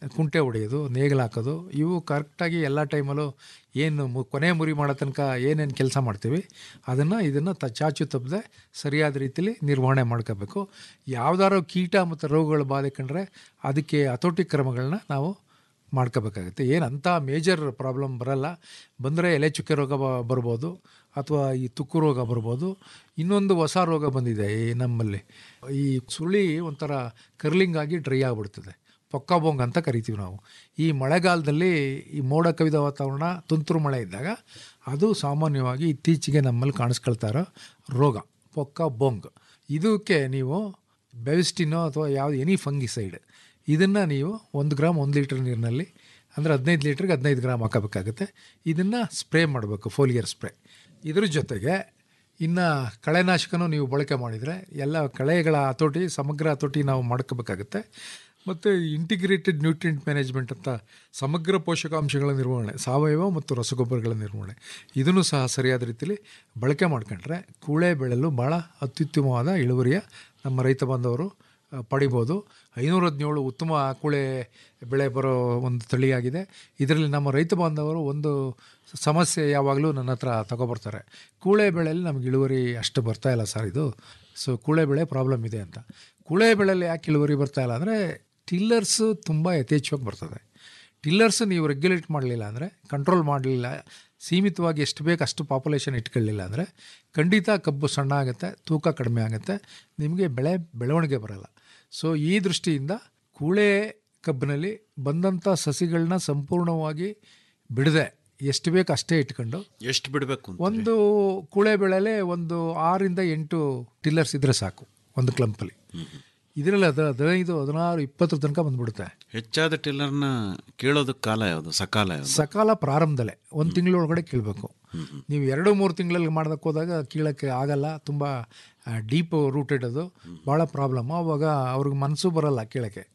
ಕುಂಟೆ ಹೊಡೆಯೋದು ನೇಗಿಲು ಹಾಕೋದು ಇವು ಕರೆಕ್ಟಾಗಿ ಎಲ್ಲ ಟೈಮಲ್ಲೂ ಏನು ಮು ಕೊನೆ ಮುರಿ ಮಾಡೋ ತನಕ ಏನೇನು ಕೆಲಸ ಮಾಡ್ತೀವಿ ಅದನ್ನು ಇದನ್ನು ತ ಚಾಚು ತಪ್ಪದೆ ಸರಿಯಾದ ರೀತಿಯಲ್ಲಿ ನಿರ್ವಹಣೆ ಮಾಡ್ಕೋಬೇಕು ಯಾವ್ದಾದ್ರು ಕೀಟ ಮತ್ತು ರೋಗಗಳ ಬಾಧೆ ಕಂಡ್ರೆ ಅದಕ್ಕೆ ಹತೋಟಿ ಕ್ರಮಗಳನ್ನ ನಾವು ಮಾಡ್ಕೋಬೇಕಾಗುತ್ತೆ ಏನು ಅಂಥ ಮೇಜರ್ ಪ್ರಾಬ್ಲಮ್ ಬರಲ್ಲ ಬಂದರೆ ಎಲೆ ಚುಕ್ಕೆ ರೋಗ ಬ ಬರ್ಬೋದು ಅಥವಾ ಈ ತುಕ್ಕು ರೋಗ ಬರ್ಬೋದು ಇನ್ನೊಂದು ಹೊಸ ರೋಗ ಬಂದಿದೆ ಈ ನಮ್ಮಲ್ಲಿ ಈ ಸುಳಿ ಒಂಥರ ಕರ್ಲಿಂಗ್ ಆಗಿ ಡ್ರೈ ಆಗಿಬಿಡ್ತದೆ ಪೊಕ್ಕಾಬೊಂಗ್ ಅಂತ ಕರಿತೀವಿ ನಾವು ಈ ಮಳೆಗಾಲದಲ್ಲಿ ಈ ಮೋಡ ಕವಿದ ವಾತಾವರಣ ತುಂತುರು ಮಳೆ ಇದ್ದಾಗ ಅದು ಸಾಮಾನ್ಯವಾಗಿ ಇತ್ತೀಚೆಗೆ ನಮ್ಮಲ್ಲಿ ಕಾಣಿಸ್ಕೊಳ್ತಾ ಇರೋ ರೋಗ ಪೊಕ್ಕ ಬೊಂಗ್ ಇದಕ್ಕೆ ನೀವು ಬೆವಿಸ್ಟಿನೋ ಅಥವಾ ಯಾವುದು ಎನಿ ಫಂಗಿಸೈಡ್ ಇದನ್ನು ನೀವು ಒಂದು ಗ್ರಾಮ್ ಒಂದು ಲೀಟ್ರ್ ನೀರಿನಲ್ಲಿ ಅಂದರೆ ಹದಿನೈದು ಲೀಟ್ರಿಗೆ ಹದಿನೈದು ಗ್ರಾಮ್ ಹಾಕೋಬೇಕಾಗುತ್ತೆ ಇದನ್ನು ಸ್ಪ್ರೇ ಮಾಡಬೇಕು ಫೋಲಿಯರ್ ಸ್ಪ್ರೇ ಇದ್ರ ಜೊತೆಗೆ ಇನ್ನು ಕಳೆನಾಶಕನೂ ನೀವು ಬಳಕೆ ಮಾಡಿದರೆ ಎಲ್ಲ ಕಳೆಗಳ ಹತೋಟಿ ಸಮಗ್ರ ಹತೋಟಿ ನಾವು ಮಾಡ್ಕೋಬೇಕಾಗುತ್ತೆ ಮತ್ತು ಇಂಟಿಗ್ರೇಟೆಡ್ ನ್ಯೂಟ್ರಿಯೆಂಟ್ ಮ್ಯಾನೇಜ್ಮೆಂಟ್ ಅಂತ ಸಮಗ್ರ ಪೋಷಕಾಂಶಗಳ ನಿರ್ವಹಣೆ ಸಾವಯವ ಮತ್ತು ರಸಗೊಬ್ಬರಗಳ ನಿರ್ವಹಣೆ ಇದನ್ನು ಸಹ ಸರಿಯಾದ ರೀತಿಯಲ್ಲಿ ಬಳಕೆ ಮಾಡ್ಕೊಂಡ್ರೆ ಕೂಳೆ ಬೆಳೆಯಲು ಭಾಳ ಅತ್ಯುತ್ತಮವಾದ ಇಳುವರಿಯ ನಮ್ಮ ರೈತ ಬಾಂಧವರು ಆ, ಪಡಿಬೋದು ಐನೂರ ಹದಿನೇಳು ಉತ್ತಮ ಕೂಳೆ ಬೆಳೆ ಬರೋ ಒಂದು ತಳಿಯಾಗಿದೆ ಇದರಲ್ಲಿ ನಮ್ಮ ರೈತ ಬಾಂಧವರು ಒಂದು ಸಮಸ್ಯೆ ಯಾವಾಗಲೂ ನನ್ನ ಹತ್ರ ತಗೊಬರ್ತಾರೆ ಕೂಳೆ ಬೆಳೆಯಲ್ಲಿ ನಮಗೆ ಇಳುವರಿ ಅಷ್ಟು ಬರ್ತಾ ಇಲ್ಲ ಸರ್ ಇದು ಸೊ ಕೂಳೆ ಬೆಳೆ ಪ್ರಾಬ್ಲಮ್ ಇದೆ ಅಂತ ಕೂಳೆ ಬೆಳೆಯಲ್ಲಿ ಯಾಕೆ ಇಳುವರಿ ಬರ್ತಾ ಇಲ್ಲ ಅಂದರೆ ಟಿಲ್ಲರ್ಸು ತುಂಬ ಯಥೇಚ್ಛವಾಗಿ ಬರ್ತದೆ ಟಿಲ್ಲರ್ಸ್ ನೀವು ರೆಗ್ಯುಲೇಟ್ ಮಾಡಲಿಲ್ಲ ಅಂದರೆ ಕಂಟ್ರೋಲ್ ಮಾಡಲಿಲ್ಲ ಸೀಮಿತವಾಗಿ ಎಷ್ಟು ಬೇಕು ಅಷ್ಟು ಪಾಪ್ಯುಲೇಷನ್ ಇಟ್ಕೊಳ್ಳಿಲ್ಲ ಅಂದರೆ ಖಂಡಿತ ಕಬ್ಬು ಸಣ್ಣ ಆಗುತ್ತೆ ತೂಕ ಕಡಿಮೆ ಆಗುತ್ತೆ ನಿಮಗೆ ಬೆಳೆ ಬೆಳವಣಿಗೆ ಬರಲ್ಲ ಸೊ ಈ ದೃಷ್ಟಿಯಿಂದ ಕೂಳೆ ಕಬ್ಬಿನಲ್ಲಿ ಬಂದಂಥ ಸಸಿಗಳನ್ನ ಸಂಪೂರ್ಣವಾಗಿ ಬಿಡದೆ ಎಷ್ಟು ಬೇಕು ಅಷ್ಟೇ ಇಟ್ಕೊಂಡು ಎಷ್ಟು ಬಿಡಬೇಕು ಅಂತ ಒಂದು ಕೂಳೆ ಬೆಳೆಲೆ ಒಂದು ಆರಿಂದ ಎಂಟು ಟಿಲ್ಲರ್ಸ್ ಇದ್ರೆ ಸಾಕು ಒಂದು ಕ್ಲಂಪಲ್ಲಿ ಇದರಲ್ಲಿ ಅದು ಹದಿನೈದು ಹದಿನಾರು ಇಪ್ಪತ್ತರ ತನಕ ಬಂದ್ಬಿಡುತ್ತೆ ಹೆಚ್ಚಾದ ಟಿಲ್ಲರ್ನ ಕೇಳೋದಕ್ಕೆ ಕಾಲ ಯಾವುದು ಸಕಾಲ ಯಾವುದು ಸಕಾಲ ಪ್ರಾರಂಭದಲ್ಲೇ ಒಂದು ತಿಂಗಳೊಳಗಡೆ ಕೀಳಬೇಕು ನೀವು ಎರಡು ಮೂರು ತಿಂಗಳಲ್ಲಿ ಮಾಡೋದಕ್ಕೆ ಹೋದಾಗ ಕೀಳಕ್ಕೆ ಆಗಲ್ಲ ತುಂಬ ಡೀಪ್ ರೂಟೆಡ್ ಅದು ಭಾಳ ಪ್ರಾಬ್ಲಮ್ ಅವಾಗ ಅವ್ರಿಗೆ ಮನಸ್ಸು ಬರಲ್ಲ ಕೀಳಕ್ಕೆ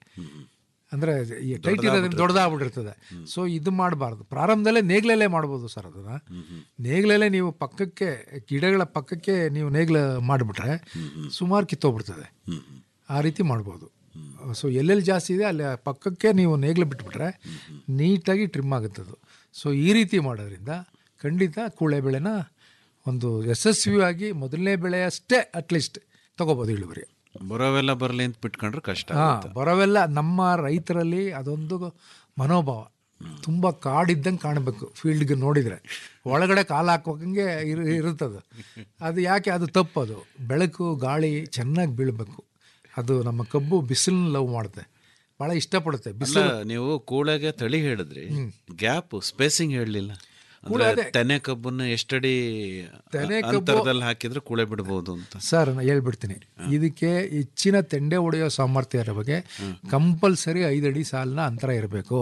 ಅಂದರೆ ಈ ಟೈಟ್ ಇರೋದ್ರಿಂದ ದೊಡ್ಡದಾಗ್ಬಿಟ್ಟಿರ್ತದೆ ಸೊ ಇದು ಮಾಡಬಾರ್ದು ಪ್ರಾರಂಭದಲ್ಲೇ ನೇಗ್ಲಲ್ಲೇ ಮಾಡ್ಬೋದು ಸರ್ ಅದನ್ನು ನೇಗ್ಲಲ್ಲೇ ನೀವು ಪಕ್ಕಕ್ಕೆ ಗಿಡಗಳ ಪಕ್ಕಕ್ಕೆ ನೀವು ನೇಗ್ಲ ಮಾಡಿಬಿಟ್ರೆ ಸುಮಾರು ಕಿತ್ತೋಗ್ಬಿಡ್ತದೆ ಆ ರೀತಿ ಮಾಡ್ಬೋದು ಸೊ ಎಲ್ಲೆಲ್ಲಿ ಜಾಸ್ತಿ ಇದೆ ಅಲ್ಲಿ ಪಕ್ಕಕ್ಕೆ ನೀವು ನೇಗ್ಲು ಬಿಟ್ಬಿಟ್ರೆ ನೀಟಾಗಿ ಟ್ರಿಮ್ ಆಗುತ್ತೆ ಅದು ಸೊ ಈ ರೀತಿ ಮಾಡೋದ್ರಿಂದ ಖಂಡಿತ ಕೂಳೆ ಬೆಳೆನ ಒಂದು ಯಶಸ್ವಿಯಾಗಿ ಮೊದಲನೇ ಬೆಳೆಯಷ್ಟೇ ಅಟ್ಲೀಸ್ಟ್ ತಗೋಬೋದು ಇಳುವರಿ ಬರೋವೆಲ್ಲ ಬರಲಿ ಅಂತ ಬಿಟ್ಕೊಂಡ್ರೆ ಕಷ್ಟ ಹಾಂ ಬರೋವೆಲ್ಲ ನಮ್ಮ ರೈತರಲ್ಲಿ ಅದೊಂದು ಮನೋಭಾವ ತುಂಬ ಕಾಡಿದ್ದಂಗೆ ಕಾಣಬೇಕು ಫೀಲ್ಡ್ಗೆ ನೋಡಿದರೆ ಒಳಗಡೆ ಕಾಲು ಹಾಕೋಂಗೆ ಇರು ಇರುತ್ತದು ಅದು ಯಾಕೆ ಅದು ತಪ್ಪದು ಬೆಳಕು ಗಾಳಿ ಚೆನ್ನಾಗಿ ಬೀಳಬೇಕು ಅದು ನಮ್ಮ ಕಬ್ಬು ಬಿಸಿಲನ್ನ ಲವ್ ಮಾಡುತ್ತೆ ಭಾಳ ಇಷ್ಟಪಡುತ್ತೆ ಅಲ್ಲ ಬಿಸಿಲು ನೀವು ಕೂಳೆಗೆ ತಳಿ ಹೇಳಿದ್ರಿ ಗ್ಯಾಪ್ ಸ್ಪೇಸಿಂಗ್ ಹೇಳಲಿಲ್ಲ ಕೂಳೆ ಅಂದ್ರೆ ಅದೇ. ತೆನೆ ಕಬ್ಬನ್ನ ಎಷ್ಟಡಿ ತೆನೆ ಕಬ್ಬು- ಅಂತರದಲ್ಲಿ ಹಾಕಿದ್ರೆ ಕೂಳೆ ಬಿಡ್ಬೋದು ಅಂತ ಸರ್ ನಾನು ಹೇಳ್ಬಿಡ್ತೀನಿ ಇದಕ್ಕೆ ಹೆಚ್ಚಿನ ತೆಂಡೆ ಹೊಡೆಯೋ ಸಾಮರ್ಥ್ಯ ಇರೋ ಬಗ್ಗೆ ಕಂಪಲ್ಸರಿ ಐದಡಿ ಸಾಲಿನ ಅಂತರ ಇರಬೇಕು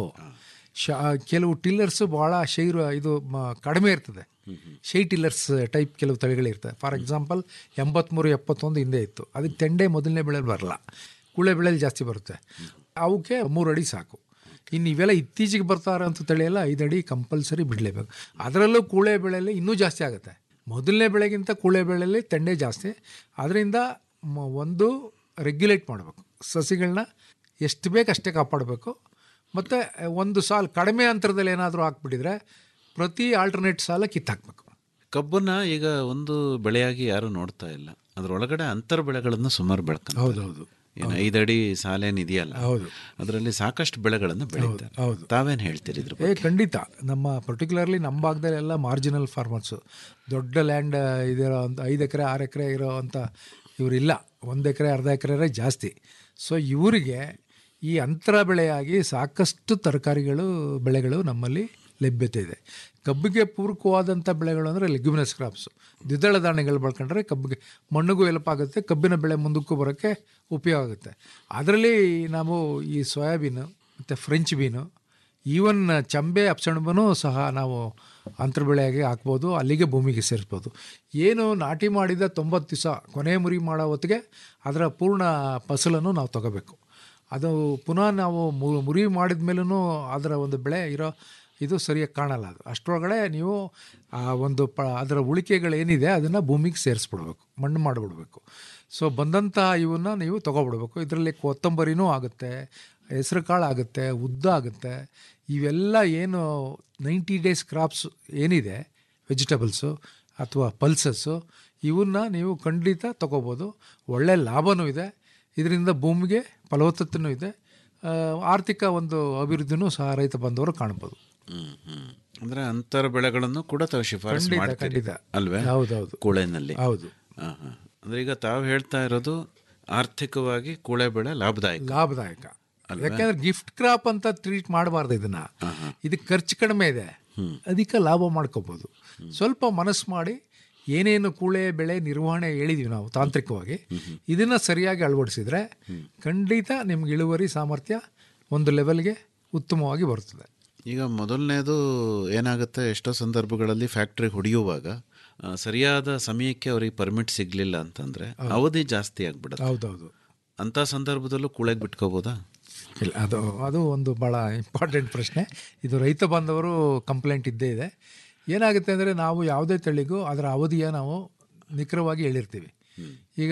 ಶ ಕೆಲವು ಟಿಲ್ಲರ್ಸ್ ಭಾಳ ಶೈರು ಇದು ಮ- ಕಡಿಮೆ ಇರ್ತದೆ ಶೈ ಟಿಲ್ಲರ್ಸ್ ಟೈಪ್ ಕೆಲವು ತಳಿಗಳಿರ್ತವೆ ಫಾರ್ ಎಕ್ಸಾಂಪಲ್ ಎಂಬತ್ತ್ಮೂರು ಎಪ್ಪತ್ತೊಂದು ಹಿಂದೆ ಇತ್ತು ಅದಕ್ಕೆ ತೆಂಡೆ ಮೊದಲನೇ ಬೆಳೆಯಲ್ಲಿ ಬರಲ್ಲ ಕೂಳೆ ಬೆಳೆಯಲ್ಲಿ ಜಾಸ್ತಿ ಬರುತ್ತೆ ಅವಕ್ಕೆ ಮೂರು ಅಡಿ ಸಾಕು ಇನ್ನು ಇವೆಲ್ಲ ಇತ್ತೀಚೆಗೆ ಬರ್ತಾ ಇರೋಂಥ ತಳಿ ಎಲ್ಲ ಐದು ಅಡಿ ಕಂಪಲ್ಸರಿ ಬಿಡಲೇಬೇಕು ಅದರಲ್ಲೂ ಕೂಳೆ ಬೆಳೆಯಲ್ಲಿ ಇನ್ನೂ ಜಾಸ್ತಿ ಆಗುತ್ತೆ ಮೊದಲನೇ ಬೆಳೆಗಿಂತ ಕೂಳೆ ಬೆಳೆಯಲ್ಲಿ ತೆಂಡೆ ಜಾಸ್ತಿ ಅದರಿಂದ ಮ- ಒಂದು ರೆಗ್ಯುಲೇಟ್ ಮಾಡಬೇಕು ಸಸಿಗಳನ್ನ ಎಷ್ಟು ಬೇಕು ಅಷ್ಟೇ ಕಾಪಾಡಬೇಕು ಮತ್ತು ಒಂದು ಸಾಲು ಕಡಿಮೆ ಅಂತರದಲ್ಲಿ ಏನಾದರೂ ಹಾಕ್ಬಿಟ್ಟಿದ್ರೆ ಪ್ರತಿ ಆಲ್ಟರ್ನೇಟ್ ಸಾಲ ಕಿತ್ತಾಕ್ಬೇಕು ಕಬ್ಬನ್ನ ಈಗ ಒಂದು ಬೆಳೆಯಾಗಿ ಯಾರು ನೋಡ್ತಾ ಇಲ್ಲ ಅದ್ರೊಳಗಡೆ ಅಂತರ ಬೆಳೆಗಳನ್ನು ಸುಮಾರು ಬೆಳ್ಕೊಂಡು ಹೌದೌದು ಏನು ಐದಡಿ ಸಾಲೇನ್ ಇದೆಯಲ್ಲ ಹೌದು. ಅದರಲ್ಲಿ ಸಾಕಷ್ಟು ಬೆಳೆಗಳನ್ನು ಬೆಳೀತಾರೆ ಹೌದು. ತಾವೇನು ಹೇಳ್ತೀರಿ ಇದ್ರ ಏ ಖಂಡಿತ ನಮ್ಮ ಪರ್ಟಿಕ್ಯುಲರ್ಲಿ ನಮ್ಮ ಭಾಗದಲ್ಲೆಲ್ಲ ಮಾರ್ಜಿನಲ್ ಫಾರ್ಮರ್ಸು ದೊಡ್ಡ ಲ್ಯಾಂಡ್ ಇದಿರೋ ಅಂತ ಐದು ಎಕರೆ ಆರು ಎಕರೆ ಇರೋ ಅಂಥ ಇವರಿಲ್ಲ ಒಂದು ಎಕರೆ ಅರ್ಧ ಎಕರೆ ಜಾಸ್ತಿ ಸೊ ಇವರಿಗೆ ಈ ಅಂತರ ಬೆಳೆಯಾಗಿ ಸಾಕಷ್ಟು ತರಕಾರಿಗಳು ಬೆಳೆಗಳು ನಮ್ಮಲ್ಲಿ ಲಭ್ಯತೆ ಇದೆ ಕಬ್ಬಿಗೆ ಪೂರಕವಾದಂಥ ಬೆಳೆಗಳು ಅಂದರೆ ಲೆಗ್ಯುಮಿನಸ್ ಕ್ರಾಪ್ಸು ದ್ವಿದಳ ಧಾನ್ಯಗಳು ಬೆಳ್ಕೊಂಡ್ರೆ ಕಬ್ಬಿಗೆ ಮಣ್ಣಿಗೂ ಹೆಲ್ಪ್ ಆಗುತ್ತೆ ಕಬ್ಬಿನ ಬೆಳೆ ಮುಂದಕ್ಕೂ ಬರೋಕ್ಕೆ ಉಪಯೋಗ ಆಗುತ್ತೆ ಅದರಲ್ಲಿ ನಾವು ಈ ಸೋಯಾಬೀನು ಮತ್ತು ಫ್ರೆಂಚ್ ಬೀನು ಈವನ್ ಚಂಬೆ ಅಪ್ಸಣಬನು ಸಹ ನಾವು ಅಂತರ್ಬೆಳೆಯಾಗಿ ಹಾಕ್ಬೋದು ಅಲ್ಲಿಗೆ ಭೂಮಿಗೆ ಸೇರಿಸ್ಬೋದು ಏನು ನಾಟಿ ಮಾಡಿದ ತೊಂಬತ್ತು ದಿವಸ ಕೊನೆ ಮುರಿ ಮಾಡೋ ಹೊತ್ತಿಗೆ ಅದರ ಪೂರ್ಣ ಫಸಲನ್ನು ನಾವು ತಗೋಬೇಕು ಅದು ಪುನಃ ನಾವು ಮು- ಮುರಿ ಮಾಡಿದ ಮೇಲೂ ಅದರ ಒಂದು ಬೆಳೆ ಇರೋ ಇದು ಸರಿಯಾಗಿ ಕಾಣಲ್ಲ ಅದು ಅಷ್ಟರೊಳಗಡೆ ನೀವು ಆ ಒಂದು ಪ ಅದರ ಉಳಿಕೆಗಳೇನಿದೆ ಅದನ್ನು ಭೂಮಿಗೆ ಸೇರಿಸ್ಬಿಡ್ಬೇಕು ಮಣ್ಣು ಮಾಡಿಬಿಡ್ಬೇಕು ಸೊ ಬಂದಂಥ ಇವನ್ನ ನೀವು ತೊಗೊಬಿಡ್ಬೇಕು ಇದರಲ್ಲಿ ಕೊತ್ತಂಬರಿನೂ ಆಗುತ್ತೆ ಹೆಸರು ಕಾಳು ಆಗುತ್ತೆ ಉದ್ದ ಆಗುತ್ತೆ ಇವೆಲ್ಲ ಏನು ನೈಂಟಿ ಡೇಸ್ ಕ್ರಾಪ್ಸ್ ಏನಿದೆ ವೆಜಿಟಬಲ್ಸು ಅಥವಾ ಪಲ್ಸಸ್ಸು ಇವನ್ನ ನೀವು ಖಂಡಿತ ತೊಗೋಬೋದು ಒಳ್ಳೆ ಲಾಭವೂ ಇದೆ ಇದರಿಂದ ಭೂಮಿಗೆ ಫಲವತ್ತತೆಯೂ ಇದೆ ಆ, ಆರ್ಥಿಕ ಒಂದು ಅಭಿವೃದ್ಧಿನೂ ಸಹ ರೈತ ಬಂದವರು ಕಾಣ್ಬೋದು ಹ್ಮ್ ಹ್ಮ್ ಅಂದ್ರೆ ಅಂತರ ಬೆಳೆಗಳನ್ನು ಕೂಡ ತಾವು ಶಿಫಾರಸು ಖಂಡಿತ, ಮಾಡ್ತೀರಿ ಖಂಡಿತ. ಅಲ್ವೇ ಹೌದೌದು. ಕೂಳೆನಲ್ಲಿ ಹೌದು ಹಾ, ಹಾ. ಅಂದ್ರೆ ಈಗ ತಾವು ಹೇಳ್ತಾ ಇರೋದು ಆರ್ಥಿಕವಾಗಿ ಕೂಳೆ ಬೆಳೆ ಲಾಭದಾಯಕ ಲಾಭದಾಯಕ ಯಾಕೆಂದ್ರೆ ಗಿಫ್ಟ್ ಕ್ರಾಪ್ ಅಂತ ಟ್ರೀಟ್ ಮಾಡಬಾರ್ದು ಇದನ್ನ ಇದಕ್ಕೆ ಖರ್ಚು ಕಡಿಮೆ ಇದೆ ಅದಕ್ಕೆ ಲಾಭ ಮಾಡ್ಕೋಬಹುದು ಸ್ವಲ್ಪ ಮನಸ್ಸು ಮಾಡಿ ಏನೇನು ಕೂಳೆ ಬೆಳೆ ನಿರ್ವಹಣೆ ಹೇಳಿದೀವಿ ನಾವು ತಾಂತ್ರಿಕವಾಗಿ ಇದನ್ನ ಸರಿಯಾಗಿ ಅಳವಡಿಸಿದ್ರೆ ಖಂಡಿತ ನಿಮ್ಗೆ ಇಳುವರಿ ಸಾಮರ್ಥ್ಯ ಒಂದು ಲೆವೆಲ್ಗೆ ಉತ್ತಮವಾಗಿ ಬರ್ತದೆ ಈಗ ಮೊದಲನೇದು ಏನಾಗುತ್ತೆ ಎಷ್ಟೋ ಸಂದರ್ಭಗಳಲ್ಲಿ ಫ್ಯಾಕ್ಟ್ರಿ ಹೊಡೆಯುವಾಗ ಆ, ಸರಿಯಾದ ಸಮಯಕ್ಕೆ ಅವರಿಗೆ ಪರ್ಮಿಟ್ ಸಿಗ್ಲಿಲ್ಲ ಅಂತಂದ್ರೆ ಅವಧಿ ಜಾಸ್ತಿ ಆಗ್ಬಿಡುತ್ತೆ ಹೌದೌದು ಅಂತ ಸಂದರ್ಭದಲ್ಲೂ ಕೂಳೆಗೆ ಬಿಟ್ಕೋಬೋದಾ ಇಲ್ಲ ಅದು ಅದು ಒಂದು ಭಾಳ ಇಂಪಾರ್ಟೆಂಟ್ ಪ್ರಶ್ನೆ ಇದು ರೈತ ಬಾಂಧವರು ಕಂಪ್ಲೇಂಟ್ ಇದ್ದೇ ಇದೆ ಏನಾಗುತ್ತೆ ಅಂದರೆ ನಾವು ಯಾವುದೇ ತಳಿಗೂ ಅದರ ಅವಧಿಯ ನಾವು ನಿಖರವಾಗಿ ಹೇಳಿರ್ತೀವಿ ಈಗ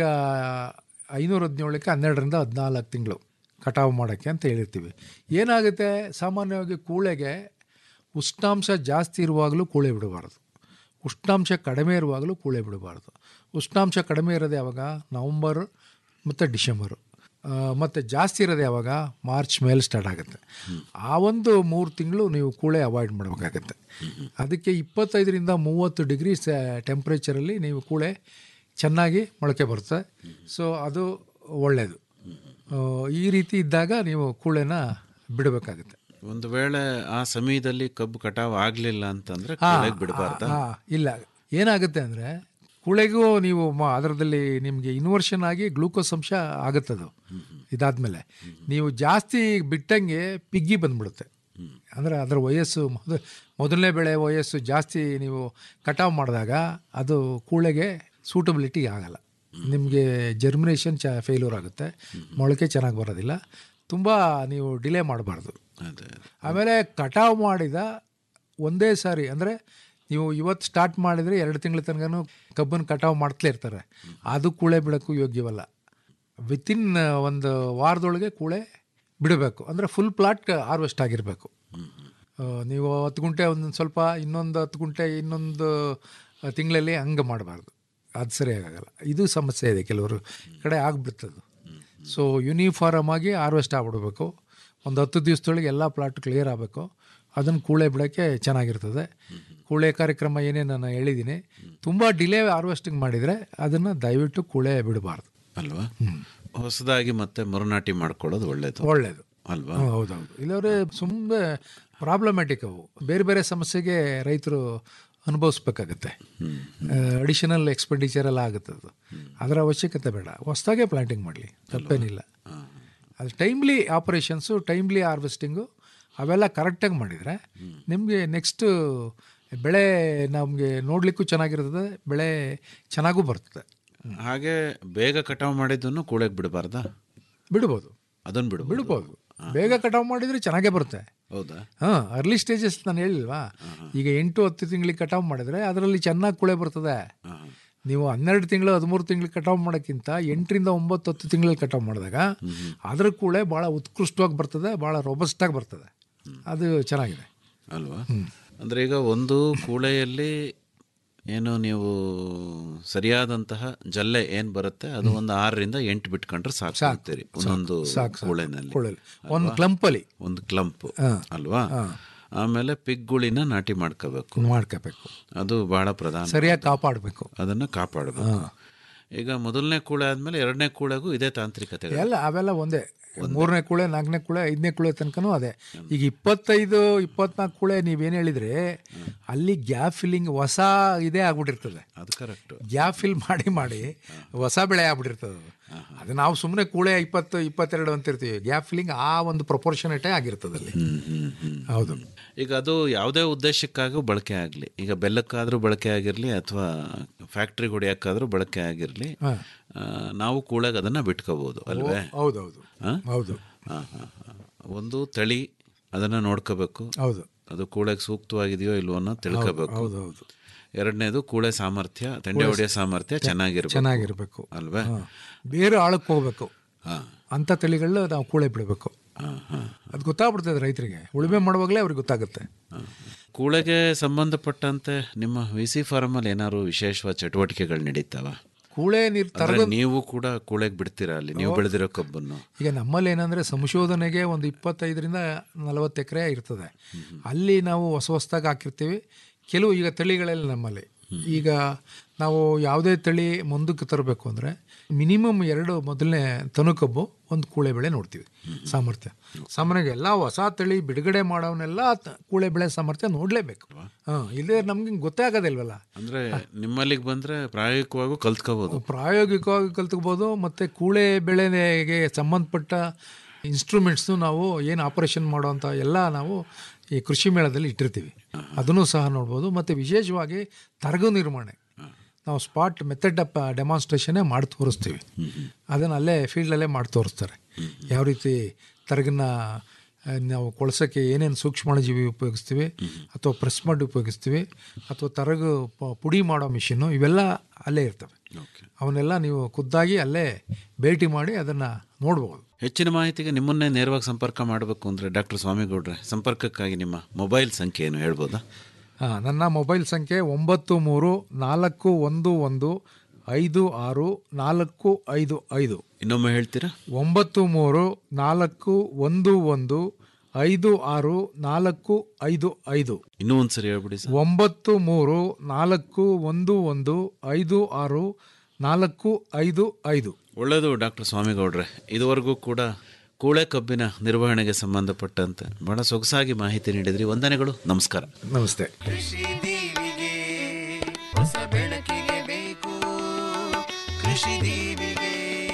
ಐನೂರ ಹದಿನೇಳಕ್ಕೆ ಹನ್ನೆರಡರಿಂದ ಹದಿನಾಲ್ಕು ತಿಂಗಳು ಕಟಾವು ಮಾಡೋಕ್ಕೆ ಅಂತ ಹೇಳಿರ್ತೀವಿ ಏನಾಗುತ್ತೆ ಸಾಮಾನ್ಯವಾಗಿ ಕೂಳೆಗೆ ಉಷ್ಣಾಂಶ ಜಾಸ್ತಿ ಇರುವಾಗಲೂ ಕೂಳೆ ಬಿಡಬಾರ್ದು ಉಷ್ಣಾಂಶ ಕಡಿಮೆ ಇರುವಾಗಲೂ ಕೂಳೆ ಬಿಡಬಾರ್ದು ಉಷ್ಣಾಂಶ ಕಡಿಮೆ ಇರೋದು ಯಾವಾಗ ನವಂಬರ್ ಮತ್ತು ಡಿಸೆಂಬರು ಮತ್ತು ಜಾಸ್ತಿ ಇರೋದು ಯಾವಾಗ ಮಾರ್ಚ್ ಮೇಲೆ ಸ್ಟಾರ್ಟ್ ಆಗುತ್ತೆ ಆ ಒಂದು ಮೂರು ತಿಂಗಳು ನೀವು ಕೂಳೆ ಅವಾಯ್ಡ್ ಮಾಡಬೇಕಾಗತ್ತೆ ಅದಕ್ಕೆ ಇಪ್ಪತ್ತೈದರಿಂದ ಮೂವತ್ತು ಡಿಗ್ರಿ ಟೆಂಪ್ರೇಚರಲ್ಲಿ ನೀವು ಕೂಳೆ ಚೆನ್ನಾಗಿ ಮೊಳಕೆ ಬರುತ್ತೆ ಸೊ ಅದು ಒಳ್ಳೆಯದು ಆ, ಈ ರೀತಿ ಇದ್ದಾಗ ನೀವು ಕೂಳೆನ ಬಿಡಬೇಕಾಗುತ್ತೆ ಒಂದು ವೇಳೆ ಆ ಸಮಯದಲ್ಲಿ ಕಬ್ಬು ಕಟಾವ್ ಆಗ್ಲಿಲ್ಲ ಅಂತಂದ್ರೆ ಕೂಳೆಗೆ ಬಿಡಬಾರ್ದ ಹಾ, ಇಲ್ಲ ಏನಾಗುತ್ತೆ ಅಂದರೆ ಕುಳೆಗೂ ನೀವು ಮ ಅದರದಲ್ಲಿ ನಿಮಗೆ ಇನ್ವರ್ಷನ್ ಆಗಿ ಗ್ಲೂಕೋಸ್ ಅಂಶ ಆಗುತ್ತದು ಇದಾದ್ಮೇಲೆ ನೀವು ಜಾಸ್ತಿ ಬಿಟ್ಟಂಗೆ ಪಿಗ್ಗಿ ಬಂದ್ಬಿಡುತ್ತೆ ಅಂದರೆ ಅದರ ವಯಸ್ಸು ಮೊದ ಮೊದಲನೇ ಬೆಳೆ ವಯಸ್ಸು ಜಾಸ್ತಿ ನೀವು ಕಟಾವು ಮಾಡಿದಾಗ ಅದು ಕೂಳೆಗೆ ಸೂಟಬಿಲಿಟಿ ಆಗಲ್ಲ ನಿಮಗೆ ಜರ್ಮಿನೇಷನ್ ಚ ಫೇಲ್ಯೂರ್ ಆಗುತ್ತೆ ಮೊಳಕೆ ಚೆನ್ನಾಗಿ ಬರೋದಿಲ್ಲ ತುಂಬ ನೀವು ಡಿಲೇ ಮಾಡಬಾರ್ದು ಅದೇ ಆಮೇಲೆ ಕಟಾವು ಮಾಡಿದ ಒಂದೇ ಸಾರಿ ಅಂದರೆ ನೀವು ಇವತ್ತು ಸ್ಟಾರ್ಟ್ ಮಾಡಿದರೆ ಎರಡು ತಿಂಗಳ ತನಕನೂ ಕಬ್ಬನ್ನು ಕಟಾವು ಮಾಡ್ತಲೇ ಇರ್ತಾರೆ ಅದು ಕೂಳೆ ಬಿಡೋಕ್ಕೂ ಯೋಗ್ಯವಲ್ಲ ವಿತಿನ್ ಒಂದು ವಾರದೊಳಗೆ ಕೂಳೆ ಬಿಡಬೇಕು ಅಂದರೆ ಫುಲ್ ಪ್ಲಾಟ್ ಹಾರ್ವೆಸ್ಟ್ ಆಗಿರಬೇಕು ನೀವು ಹತ್ತು ಗುಂಟೆ ಒಂದೊಂದು ಸ್ವಲ್ಪ ಇನ್ನೊಂದು ಹತ್ತು ಗುಂಟೆ ಇನ್ನೊಂದು ತಿಂಗಳಲ್ಲಿ ಹಂಗೆ ಮಾಡಬಾರ್ದು ಅದು ಸರಿಯಾಗಲ್ಲ ಇದು ಸಮಸ್ಯೆ ಇದೆ ಕೆಲವರು ಕಡೆ ಆಗ್ಬಿಡ್ತದೆ ಸೊ ಯೂನಿಫಾರ್ಮ್ ಆಗಿ ಹಾರ್ವೆಸ್ಟ್ ಆಗ್ಬಿಡ್ಬೇಕು ಒಂದು ಹತ್ತು ದಿವಸದೊಳಗೆ ಎಲ್ಲ ಪ್ಲಾಟ್ ಕ್ಲಿಯರ್ ಆಗಬೇಕು ಅದನ್ನು ಕೂಳೆ ಬಿಡೋಕ್ಕೆ ಚೆನ್ನಾಗಿರ್ತದೆ ಕೂಳೆ ಕಾರ್ಯಕ್ರಮ ಏನೇ ನಾನು ಹೇಳಿದ್ದೀನಿ ತುಂಬ ಡಿಲೇ ಹಾರ್ವೆಸ್ಟಿಂಗ್ ಮಾಡಿದರೆ ಅದನ್ನು ದಯವಿಟ್ಟು ಕೂಳೆ ಬಿಡಬಾರ್ದು ಅಲ್ವಾ ಹೊಸದಾಗಿ ಮತ್ತೆ ಮರುನಾಟಿ ಮಾಡ್ಕೊಳ್ಳೋದು ಒಳ್ಳೇದು ಒಳ್ಳೆಯದು ಅಲ್ವಾ ಹೌದೌದು ಇಲ್ಲವ್ರೆ ಸುಮ್ಮನೆ ಪ್ರಾಬ್ಲಮ್ಯಾಟಿಕ್ ಅವು ಬೇರೆ ಬೇರೆ ಸಮಸ್ಯೆಗೆ ರೈತರು ಅನುಭವಿಸ್ಬೇಕಾಗತ್ತೆ ಅಡಿಷನಲ್ ಎಕ್ಸ್ಪೆಂಡಿಚರ್ ಎಲ್ಲ ಆಗುತ್ತೆ ಅದು ಅದರ ಅವಶ್ಯಕತೆ ಬೇಡ ಹೊಸ್ದಾಗೆ ಪ್ಲಾಂಟಿಂಗ್ ಮಾಡಲಿ ತಪ್ಪೇನಿಲ್ಲ ಅದು ಟೈಮ್ಲಿ ಆಪರೇಷನ್ಸು ಟೈಮ್ಲಿ ಹಾರ್ವೆಸ್ಟಿಂಗು ಅವೆಲ್ಲ ಕರೆಕ್ಟಾಗಿ ಮಾಡಿದರೆ ನಿಮಗೆ ನೆಕ್ಸ್ಟು ಬೆಳೆ ನಮಗೆ ನೋಡಲಿಕ್ಕೂ ಚೆನ್ನಾಗಿರ್ತದೆ ಬೆಳೆ ಚೆನ್ನಾಗೂ ಬರ್ತದೆ ಹಾಗೆ ಬೇಗ ಕಟಾವ್ ಮಾಡಿದ್ದನ್ನು ಕೂಳೆಗೆ ಬಿಡಬಾರ್ದಾ ಬಿಡ್ಬೋದು ಅದನ್ನು ಬಿಡು ಬಿಡ್ಬೋದು ಬೇಗ ಕಟಾವು ಮಾಡಿದರೆ ಚೆನ್ನಾಗೇ ಬರುತ್ತೆ ಹೌದಾ ಹಾಂ ಅರ್ಲಿ ಸ್ಟೇಜಸ್ ನಾನು ಹೇಳಿಲ್ವಾ ಈಗ ಎಂಟು ಹತ್ತು ತಿಂಗಳಿಗೆ ಕಟಾವು ಮಾಡಿದ್ರೆ ಅದರಲ್ಲಿ ಚೆನ್ನಾಗಿ ಕುಳೆ ಬರ್ತದೆ ನೀವು ಹನ್ನೆರಡು ತಿಂಗಳು ಹದಿಮೂರು ತಿಂಗಳಿಗೆ ಕಟಾವು ಮಾಡೋಕ್ಕಿಂತ ಎಂಟರಿಂದ ಒಂಬತ್ತು ಹತ್ತು ತಿಂಗಳಲ್ಲಿ ಕಟಾವು ಮಾಡಿದಾಗ ಅದ್ರ ಕೂಳೆ ಭಾಳ ಉತ್ಕೃಷ್ಟವಾಗಿ ಬರ್ತದೆ ಭಾಳ ರೊಬಸ್ಟಾಗಿ ಬರ್ತದೆ ಅದು ಚೆನ್ನಾಗಿದೆ ಅಲ್ವಾ ಅಂದ್ರೆ ಈಗ ಒಂದು ಕೂಳೆಯಲ್ಲಿ ಏನು ನೀವು ಸರಿಯಾದಂತಹ ಜಲ್ಲೆ ಏನ್ ಬರುತ್ತೆ ಅದು ಒಂದು ಆರರಿಂದ ಎಂಟು ಬಿಟ್ಕೊಂಡ್ರೆ ಸಾಕು ಅಂತೀರಿ ಒಂದೊಂದು ಕೂಳೆನಲ್ಲಿ ಕೂಳೆಲಿ ಒಂದು ಕ್ಲಂಪಲ್ಲಿ ಒಂದು ಕ್ಲಂಪ್ ಅಲ್ವಾ ಆಮೇಲೆ ಪಿಗ್ಗುಳಿನ ನಾಟಿ ಮಾಡ್ಕೋಬೇಕು ಮಾಡ್ಕೋಬೇಕು ಅದು ಬಹಳ ಪ್ರಧಾನ ಸರಿಯಾಗಿ ಕಾಪಾಡಬೇಕು ಅದನ್ನ ಕಾಪಾಡಬೇಕು ಈಗ ಮೊದಲನೇ ಕೂಳೆ ಆದ್ಮೇಲೆ ಎರಡನೇ ಕೂಳೆಗೂ ಇದೇ ತಾಂತ್ರಿಕತೆ ಎಲ್ಲ ಅವೆಲ್ಲ ಒಂದೇ ಮೂರನೇ ಕುಳೆ ನಾಲ್ಕನೇ ಕುಳೆ ಐದನೇ ಕುಳೆ ತನಕನೂ ಅದೇ ಈಗ ಇಪ್ಪತ್ತೈದು ಇಪ್ಪತ್ನಾಲ್ಕು ಕುಳೆ ನೀವೇನು ಹೇಳಿದ್ರೆ ಅಲ್ಲಿ ಗ್ಯಾಪ್ ಫಿಲ್ಲಿಂಗ್ ಹೊಸ ಇದೇ ಆಗ್ಬಿಟ್ಟಿರ್ತದೆ ಅದು ಕರೆಕ್ಟ್ ಗ್ಯಾಪ್ ಫಿಲ್ ಮಾಡಿ ಮಾಡಿ ಹೊಸ ಬೆಳೆ ಆಗ್ಬಿಟ್ಟಿರ್ತದೆ ಅದು ಅದು ನಾವು ಸುಮ್ಮನೆ ಕೂಳೆ ಇಪ್ಪತ್ತು ಇಪ್ಪತ್ತೆರಡು ಅಂತಿರ್ತೀವಿ ಗ್ಯಾಪ್ ಫಿಲ್ಲಿಂಗ್ ಆ ಒಂದು ಪ್ರಪೋರ್ಷನೇಟೇ ಆಗಿರ್ತದೆ ಅಲ್ಲಿ ಹೌದು ಈಗ ಅದು ಯಾವುದೇ ಉದ್ದೇಶಕ್ಕಾಗೂ ಬಳಕೆ ಆಗಲಿ ಈಗ ಬೆಲ್ಲಕ್ಕಾದ್ರೂ ಬಳಕೆ ಆಗಿರಲಿ ಅಥವಾ ಫ್ಯಾಕ್ಟ್ರಿಗೆ ಹೊಡೆಯೋಕ್ಕಾದ್ರೂ ಬಳಕೆ ಆಗಿರಲಿ ನಾವು ಕೂಳಾಗ ಅದನ್ನ ಬಿಟ್ಕೋಬಹುದು ಅಲ್ವೇ ಹೌದೌದು ಹೌದು ಹಾ, ಹಾ, ಹಾ. ಒಂದು ತಳಿ ಅದನ್ನ ನೋಡ್ಕೋಬೇಕು ಹೌದು ಅದು ಕೂಳಕ್ಕೆ ಸೂಕ್ತವಾಗಿದೆಯೋ ಇಲ್ವೋ ಅನ್ನೋ ತಿಳ್ಕೋಬೇಕು ಹೌದು ಹೌದು ಎರಡನೇದು ಕೂಳೆ ಸಾಮರ್ಥ್ಯ ತೆಂಡೆ ಹೊಡೆಯೋ ಸಾಮರ್ಥ್ಯ ಚೆನ್ನಾಗಿರ್ಬೇಕು ಚೆನ್ನಾಗಿರ್ಬೇಕು ಅಲ್ವೇ ಹಾ. ಬೇರೆ ಆಳಕ್ಕೆ ಹೋಗ್ಬೇಕು ಹಾ ಅಂಥ ತಳಿಗಳನ್ನ ನಾವು ಕೂಳೆ ಬಿಡಬೇಕು ಹಾ, ಹಾ. ಅದು ಗೊತ್ತಾಗ್ಬಿಡ್ತದೆ ರೈತರಿಗೆ ಉಳುಮೆ ಮಾಡುವಾಗಲೇ ಅವ್ರಿಗೆ ಗೊತ್ತಾಗುತ್ತೆ ಕೂಳೆಗೆ ಸಂಬಂಧಪಟ್ಟಂತೆ ನಿಮ್ಮ ವಿ ಸಿ ಫಾರಮಲ್ಲಿ ಏನಾದ್ರು ವಿಶೇಷವಾದ ಚಟುವಟಿಕೆಗಳು ನಡೀತಾವ ಕೂಳೆ ನೀರು ತರ ಅಂದ್ರೆ ನೀವು ಕೂಡ ಕೂಳೆಗೆ ಬಿಡ್ತೀರಾ ಅಲ್ಲಿ ನೀವು ಬೆಳೆದಿರೋ ಕಬ್ಬನ್ನು ಈಗ ನಮ್ಮಲ್ಲಿ ಏನಂದರೆ ಸಂಶೋಧನೆಗೆ ಒಂದು ಇಪ್ಪತ್ತೈದರಿಂದ ನಲವತ್ತು ಎಕರೆ ಇರ್ತದೆ ಅಲ್ಲಿ ನಾವು ಹೊಸ ಹೊಸದಾಗಿ ಹಾಕಿರ್ತೀವಿ ಕೆಲವು ಈಗ ತಳಿಗಳಲ್ಲಿ ನಮ್ಮಲ್ಲಿ ಈಗ ನಾವು ಯಾವುದೇ ತಳಿ ಮುಂದಕ್ಕೆ ತರಬೇಕು ಅಂದರೆ ಮಿನಿಮಮ್ ಎರಡು ಮೊದಲನೇ ತನುಕಬ್ಬು ಒಂದು ಕೂಳೆ ಬೆಳೆ ನೋಡ್ತೀವಿ ಸಾಮರ್ಥ್ಯ ಸಾಮಾನ್ಯವಾಗಿ ಎಲ್ಲ ಹೊಸ ತಳಿ ಬಿಡುಗಡೆ ಮಾಡೋವನ್ನೆಲ್ಲ ತ- ಕೂಳೆ ಬೆಳೆ ಸಾಮರ್ಥ್ಯ ನೋಡಲೇಬೇಕು ಹಾಂ ಇಲ್ಲೇ ನಮ್ಗೆ ಗೊತ್ತೇ ಆಗೋದಿಲ್ವಲ್ಲ ಅಂದ್ರೆ ನಿಮ್ಮಲ್ಲಿಗೆ ಬಂದ್ರೆ ಪ್ರಾಯೋಗಿಕವಾಗೂ ಕಲ್ತ್ಕೋಬಹುದು ಪ್ರಾಯೋಗಿಕವಾಗಿ ಕಲ್ತ್ಕೋಬೋದು ಮತ್ತು ಕೂಳೆ ಬೆಳೆಗೆ ಸಂಬಂಧಪಟ್ಟ ಇನ್ಸ್ಟ್ರೂಮೆಂಟ್ಸ್ನು ನಾವು ಏನು ಆಪರೇಷನ್ ಮಾಡೋವಂಥ ಎಲ್ಲ ನಾವು ಈ ಕೃಷಿ ಮೇಳದಲ್ಲಿ ಇಟ್ಟಿರ್ತೀವಿ ಅದನ್ನು ಸಹ ನೋಡ್ಬೋದು ಮತ್ತು ವಿಶೇಷವಾಗಿ ತರಗು ನಿರ್ವಹಣೆ ನಾವು ಸ್ಪಾಟ್ ಮೆಥಡ್ ಅಪ್ ಡೆಮಾನ್ಸ್ಟ್ರೇಷನ್ನೇ ಮಾಡಿ ತೋರಿಸ್ತೀವಿ ಅದನ್ನು ಅಲ್ಲೇ ಫೀಲ್ಡಲ್ಲೇ ಮಾಡಿ ತೋರಿಸ್ತಾರೆ ಯಾವ ರೀತಿ ತರಗನ್ನ ಆ, ನಾವು ಕೊಳ್ಸೋಕ್ಕೆ ಏನೇನು ಸೂಕ್ಷ್ಮಾಣುಜೀವಿ ಉಪಯೋಗಿಸ್ತೀವಿ ಅಥವಾ ಪ್ರೆಸ್ ಮಾಡಿ ಉಪಯೋಗಿಸ್ತೀವಿ ಅಥವಾ ತರಗು ಪ- ಪುಡಿ ಮಾಡೋ ಮಿಷಿನ್ನು ಇವೆಲ್ಲ ಅಲ್ಲೇ ಇರ್ತವೆ ಅವನ್ನೆಲ್ಲ ನೀವು ಖುದ್ದಾಗಿ ಅಲ್ಲೇ ಭೇಟಿ ಮಾಡಿ ಅದನ್ನು ನೋಡ್ಬೋದು ಹೆಚ್ಚಿನ ಮಾಹಿತಿಗೆ ನಿಮ್ಮನ್ನೇ ನೇರವಾಗಿ ಸಂಪರ್ಕ ಮಾಡಬೇಕು ಅಂದ್ರೆ ಡಾಕ್ಟರ್ ಸ್ವಾಮಿಗೌಡ್ರೆ ಸಂಪರ್ಕಕ್ಕಾಗಿ ನಿಮ್ಮ ಮೊಬೈಲ್ ಸಂಖ್ಯೆ ಏನು ಹೇಳ್ಬೋದಾ ಆ, ನನ್ನ ಮೊಬೈಲ್ ಸಂಖ್ಯೆ ಒಂಬತ್ತು ಮೂರು ನಾಲ್ಕು ಒಂದು ಒಂದು ಐದು ಆರು ನಾಲ್ಕು ಐದು ಐದು ಇನ್ನೊಮ್ಮೆ ಹೇಳ್ತೀರಾ ಒಂಬತ್ತು ಮೂರು ನಾಲ್ಕು ಒಂದು ಒಂದು ಐದು ಆರು ನಾಲ್ಕು ಐದು ಐದು ಇನ್ನೂ ಒಂದ್ಸರಿ ಹೇಳ್ಬಿಡಿ ಸರ್ ಒಂಬತ್ತು ಮೂರು ನಾಲ್ಕು ಒಂದು ಒಂದು ಐದು ಆರು ನಾಲ್ಕು ಐದು ಐದು ಒಳ್ಳೆಯದು ಡಾಕ್ಟರ್ ಸ್ವಾಮಿಗೌಡ್ರೆ ಇದುವರೆಗೂ ಕೂಡ ಕೂಳೆ ಕಬ್ಬಿನ ನಿರ್ವಹಣೆಗೆ ಸಂಬಂಧಪಟ್ಟಂತೆ ಬಹಳ ಸೊಗಸಾಗಿ ಮಾಹಿತಿ ನೀಡಿದ್ರಿ ವಂದನೆಗಳು ನಮಸ್ಕಾರ ನಮಸ್ತೆ ಕೃಷಿ ದೀವಿಗೆ ಹೊಸ ಬೆಳಕಿಗೆ ಬೇಕು ಕೃಷಿ ದೀವಿಗೆ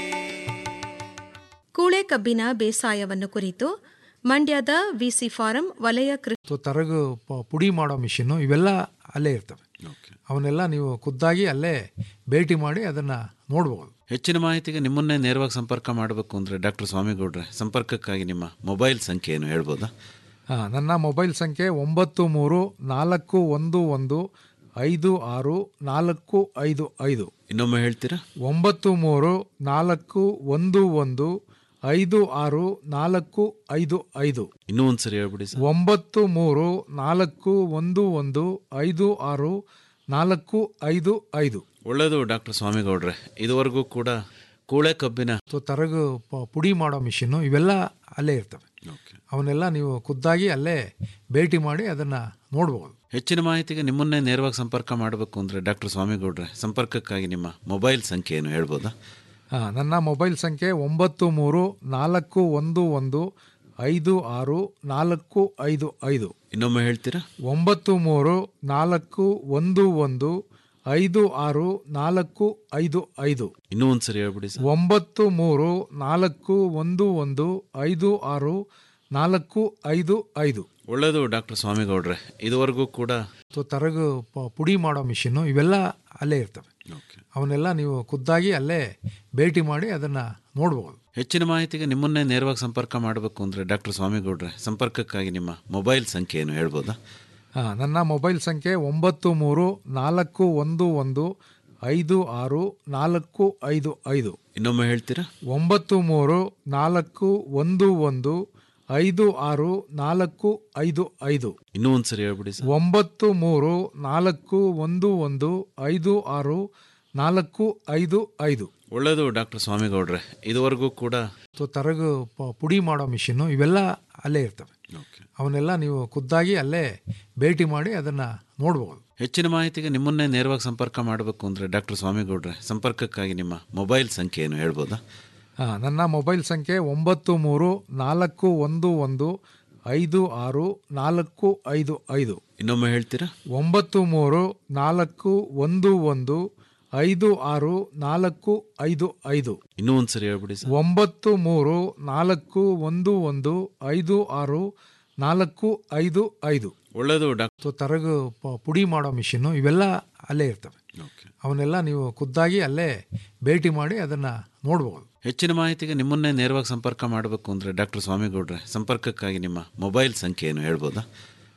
ಕೂಳೆ ಕಬ್ಬಿನ ಬೇಸಾಯವನ್ನು ಕುರಿತು ಮಂಡ್ಯದ ವಿಸಿ ಫಾರಂ ವಲಯ ಕೃಷಿ ಅಥವಾ ತರಗು ಪ- ಪುಡಿ ಮಾಡೋ ಮಿಷಿನ್ನು ಇವೆಲ್ಲ ಅಲ್ಲೇ ಇರ್ತವೆ ಅವನ್ನೆಲ್ಲ ನೀವು ಖುದ್ದಾಗಿ ಅಲ್ಲೇ ಭೇಟಿ ಮಾಡಿ ಅದನ್ನು ನೋಡ್ಬೋದು ಹೆಚ್ಚಿನ ಮಾಹಿತಿಗೆ ನಿಮ್ಮನ್ನೇ ನೇರವಾಗಿ ಸಂಪರ್ಕ ಮಾಡಬೇಕು ಅಂದ್ರೆ ಡಾಕ್ಟರ್ ಸ್ವಾಮಿಗೌಡ್ರೆ ಸಂಪರ್ಕಕ್ಕಾಗಿ ನಿಮ್ಮ ಮೊಬೈಲ್ ಸಂಖ್ಯೆ ಏನು ಹೇಳ್ಬೋದಾ ಆ, ನನ್ನ ಮೊಬೈಲ್ ಸಂಖ್ಯೆ ಒಂಬತ್ತು ಮೂರು ನಾಲ್ಕು ಒಂದು ಒಂದು ಐದು ಆರು ನಾಲ್ಕು ಐದು ಐದು ಇನ್ನೊಮ್ಮೆ ಹೇಳ್ತೀರಾ ಒಂಬತ್ತು ಮೂರು ನಾಲ್ಕು ಒಂದು ಒಂದು ಐದು ಆರು ನಾಲ್ಕು ಐದು ಐದು ಇನ್ನೂ ಒಂದ್ಸರಿ ಹೇಳ್ಬಿಡಿ ಸರ್ ಒಂಬತ್ತು ಮೂರು ನಾಲ್ಕು ಒಂದು ಒಂದು ಐದು ಆರು ನಾಲ್ಕು ಐದು ಐದು ಒಳ್ಳೆಯದು ಡಾಕ್ಟರ್ ಸ್ವಾಮಿಗೌಡ್ರೆ ಇದುವರೆಗೂ ಕೂಡ ಕೂಳೆ ಕಬ್ಬಿನ ಅಥವಾ ತರಗು ಪ- ಪುಡಿ ಮಾಡೋ ಮಿಷಿನ್ನು ಇವೆಲ್ಲ ಅಲ್ಲೇ ಇರ್ತವೆ ಅವನ್ನೆಲ್ಲ ನೀವು ಖುದ್ದಾಗಿ ಅಲ್ಲೇ ಭೇಟಿ ಮಾಡಿ ಅದನ್ನು ನೋಡ್ಬೋದು ಹೆಚ್ಚಿನ ಮಾಹಿತಿಗೆ ನಿಮ್ಮನ್ನೇ ನೇರವಾಗಿ ಸಂಪರ್ಕ ಮಾಡಬೇಕು ಅಂದ್ರೆ ಡಾಕ್ಟರ್ ಸ್ವಾಮಿಗೌಡ್ರೆ ಸಂಪರ್ಕಕ್ಕಾಗಿ ನಿಮ್ಮ ಮೊಬೈಲ್ ಸಂಖ್ಯೆ ಏನು ಹೇಳ್ಬೋದಾ ಆ, ನನ್ನ ಮೊಬೈಲ್ ಸಂಖ್ಯೆ ಒಂಬತ್ತು ಮೂರು ನಾಲ್ಕು ಒಂದು ಒಂದು ಐದು ಆರು ನಾಲ್ಕು ಐದು ಐದು ಇನ್ನೊಮ್ಮೆ ಹೇಳ್ತೀರಾ ಒಂಬತ್ತು ಮೂರು ನಾಲ್ಕು ಒಂದು ಒಂದು ಐದು ಆರು ನಾಲ್ಕು ಐದು ಐದು ಇನ್ನೂ ಒಂದ್ಸರಿ ಹೇಳ್ಬಿಡಿ ಸರ್ ಒಂಬತ್ತು ಮೂರು ನಾಲ್ಕು ಒಂದು ಒಂದು ಐದು ಆರು ನಾಲ್ಕು ಐದು ಐದು ಒಳ್ಳೆಯದು ಡಾಕ್ಟರ್ ಸ್ವಾಮಿಗೌಡ್ರೆ ಇದುವರೆಗೂ ಕೂಡ ಅಥವಾ ತರಗು ಪ- ಪುಡಿ ಮಾಡೋ ಮಿಷಿನ್ನು ಇವೆಲ್ಲ ಅಲ್ಲೇ ಇರ್ತವೆ ಅವನ್ನೆಲ್ಲ ನೀವು ಖುದ್ದಾಗಿ ಅಲ್ಲೇ ಭೇಟಿ ಮಾಡಿ ಅದನ್ನು ನೋಡ್ಬೋದು ಹೆಚ್ಚಿನ ಮಾಹಿತಿಗೆ ನಿಮ್ಮನ್ನೇ ನೇರವಾಗಿ ಸಂಪರ್ಕ ಮಾಡಬೇಕು ಅಂದ್ರೆ ಡಾಕ್ಟರ್ ಸ್ವಾಮಿಗೌಡ್ರೆ ಸಂಪರ್ಕಕ್ಕಾಗಿ ನಿಮ್ಮ ಮೊಬೈಲ್ ಸಂಖ್ಯೆ ಏನು ಹೇಳ್ಬೋದಾ ಆ, ನನ್ನ ಮೊಬೈಲ್ ಸಂಖ್ಯೆ ಒಂಬತ್ತು ಮೂರು ನಾಲ್ಕು ಒಂದು ಒಂದು ಐದು ಆರು ನಾಲ್ಕು ಐದು ಐದು ಇನ್ನೊಮ್ಮೆ ಹೇಳ್ತೀರಾ ಒಂಬತ್ತು ಮೂರು ನಾಲ್ಕು ಒಂದು ಒಂದು ಐದು ಆರು ನಾಲ್ಕು ಐದು ಐದು ಇನ್ನೂ ಒಂದ್ಸರಿ ಹೇಳ್ಬಿಡಿ ಸರ್ ಒಂಬತ್ತು ಮೂರು ನಾಲ್ಕು ಒಂದು ಒಂದು ಐದು ಆರು ನಾಲ್ಕು ಐದು ಐದು ಒಳ್ಳೆಯದು ಡಾಕ್ಟರ್ ಸ್ವಾಮಿಗೌಡ್ರೆ ಇದುವರೆಗೂ ಕೂಡ ಅಥವಾ ತರಗು ಪ- ಪುಡಿ ಮಾಡೋ ಮಿಷಿನ್ನು ಇವೆಲ್ಲ ಅಲ್ಲೇ ಇರ್ತವೆ ಅವನ್ನೆಲ್ಲ ನೀವು ಖುದ್ದಾಗಿ ಅಲ್ಲೇ ಭೇಟಿ ಮಾಡಿ ಅದನ್ನು ನೋಡ್ಬೋದು ಹೆಚ್ಚಿನ ಮಾಹಿತಿಗೆ ನಿಮ್ಮನ್ನೇ ನೇರವಾಗಿ ಸಂಪರ್ಕ ಮಾಡಬೇಕು ಅಂದ್ರೆ ಡಾಕ್ಟರ್ ಸ್ವಾಮಿಗೌಡ್ರೆ ಸಂಪರ್ಕಕ್ಕಾಗಿ ನಿಮ್ಮ ಮೊಬೈಲ್ ಸಂಖ್ಯೆ ಏನು ಹೇಳ್ಬೋದಾ ಆ, ನನ್ನ ಮೊಬೈಲ್ ಸಂಖ್ಯೆ ಒಂಬತ್ತು ಮೂರು ನಾಲ್ಕು ಒಂದು ಒಂದು ಐದು ಆರು ನಾಲ್ಕು ಐದು ಐದು ಇನ್ನೊಮ್ಮೆ ಹೇಳ್ತೀರಾ ಒಂಬತ್ತು ಮೂರು ನಾಲ್ಕು ಒಂದು ಒಂದು ಐದು ಆರು ನಾಲ್ಕು ಐದು ಐದು ಇನ್ನೂ ಒಂದ್ಸರಿ ಹೇಳ್ಬಿಡಿ ಸರ್ ಒಂಬತ್ತು ಮೂರು ನಾಲ್ಕು ಒಂದು ಒಂದು ಐದು ಆರು ನಾಲ್ಕು ಐದು ಐದು ಒಳ್ಳೆಯದು ಡಾಕ್ಟರ್ ಅಥವಾ ತರಗು ಪ- ಪುಡಿ ಮಾಡೋ ಮಿಷಿನ್ನು ಇವೆಲ್ಲ ಅಲ್ಲೇ ಇರ್ತವೆ ಅವನ್ನೆಲ್ಲ ನೀವು ಖುದ್ದಾಗಿ ಅಲ್ಲೇ ಭೇಟಿ ಮಾಡಿ ಅದನ್ನು ನೋಡ್ಬೋದು ಹೆಚ್ಚಿನ ಮಾಹಿತಿಗೆ ನಿಮ್ಮನ್ನೇ ನೇರವಾಗಿ ಸಂಪರ್ಕ ಮಾಡಬೇಕು ಅಂದ್ರೆ ಡಾಕ್ಟರ್ ಸ್ವಾಮಿಗೌಡ್ರೆ ಸಂಪರ್ಕಕ್ಕಾಗಿ ನಿಮ್ಮ ಮೊಬೈಲ್ ಸಂಖ್ಯೆ ಏನು ಹೇಳ್ಬೋದಾ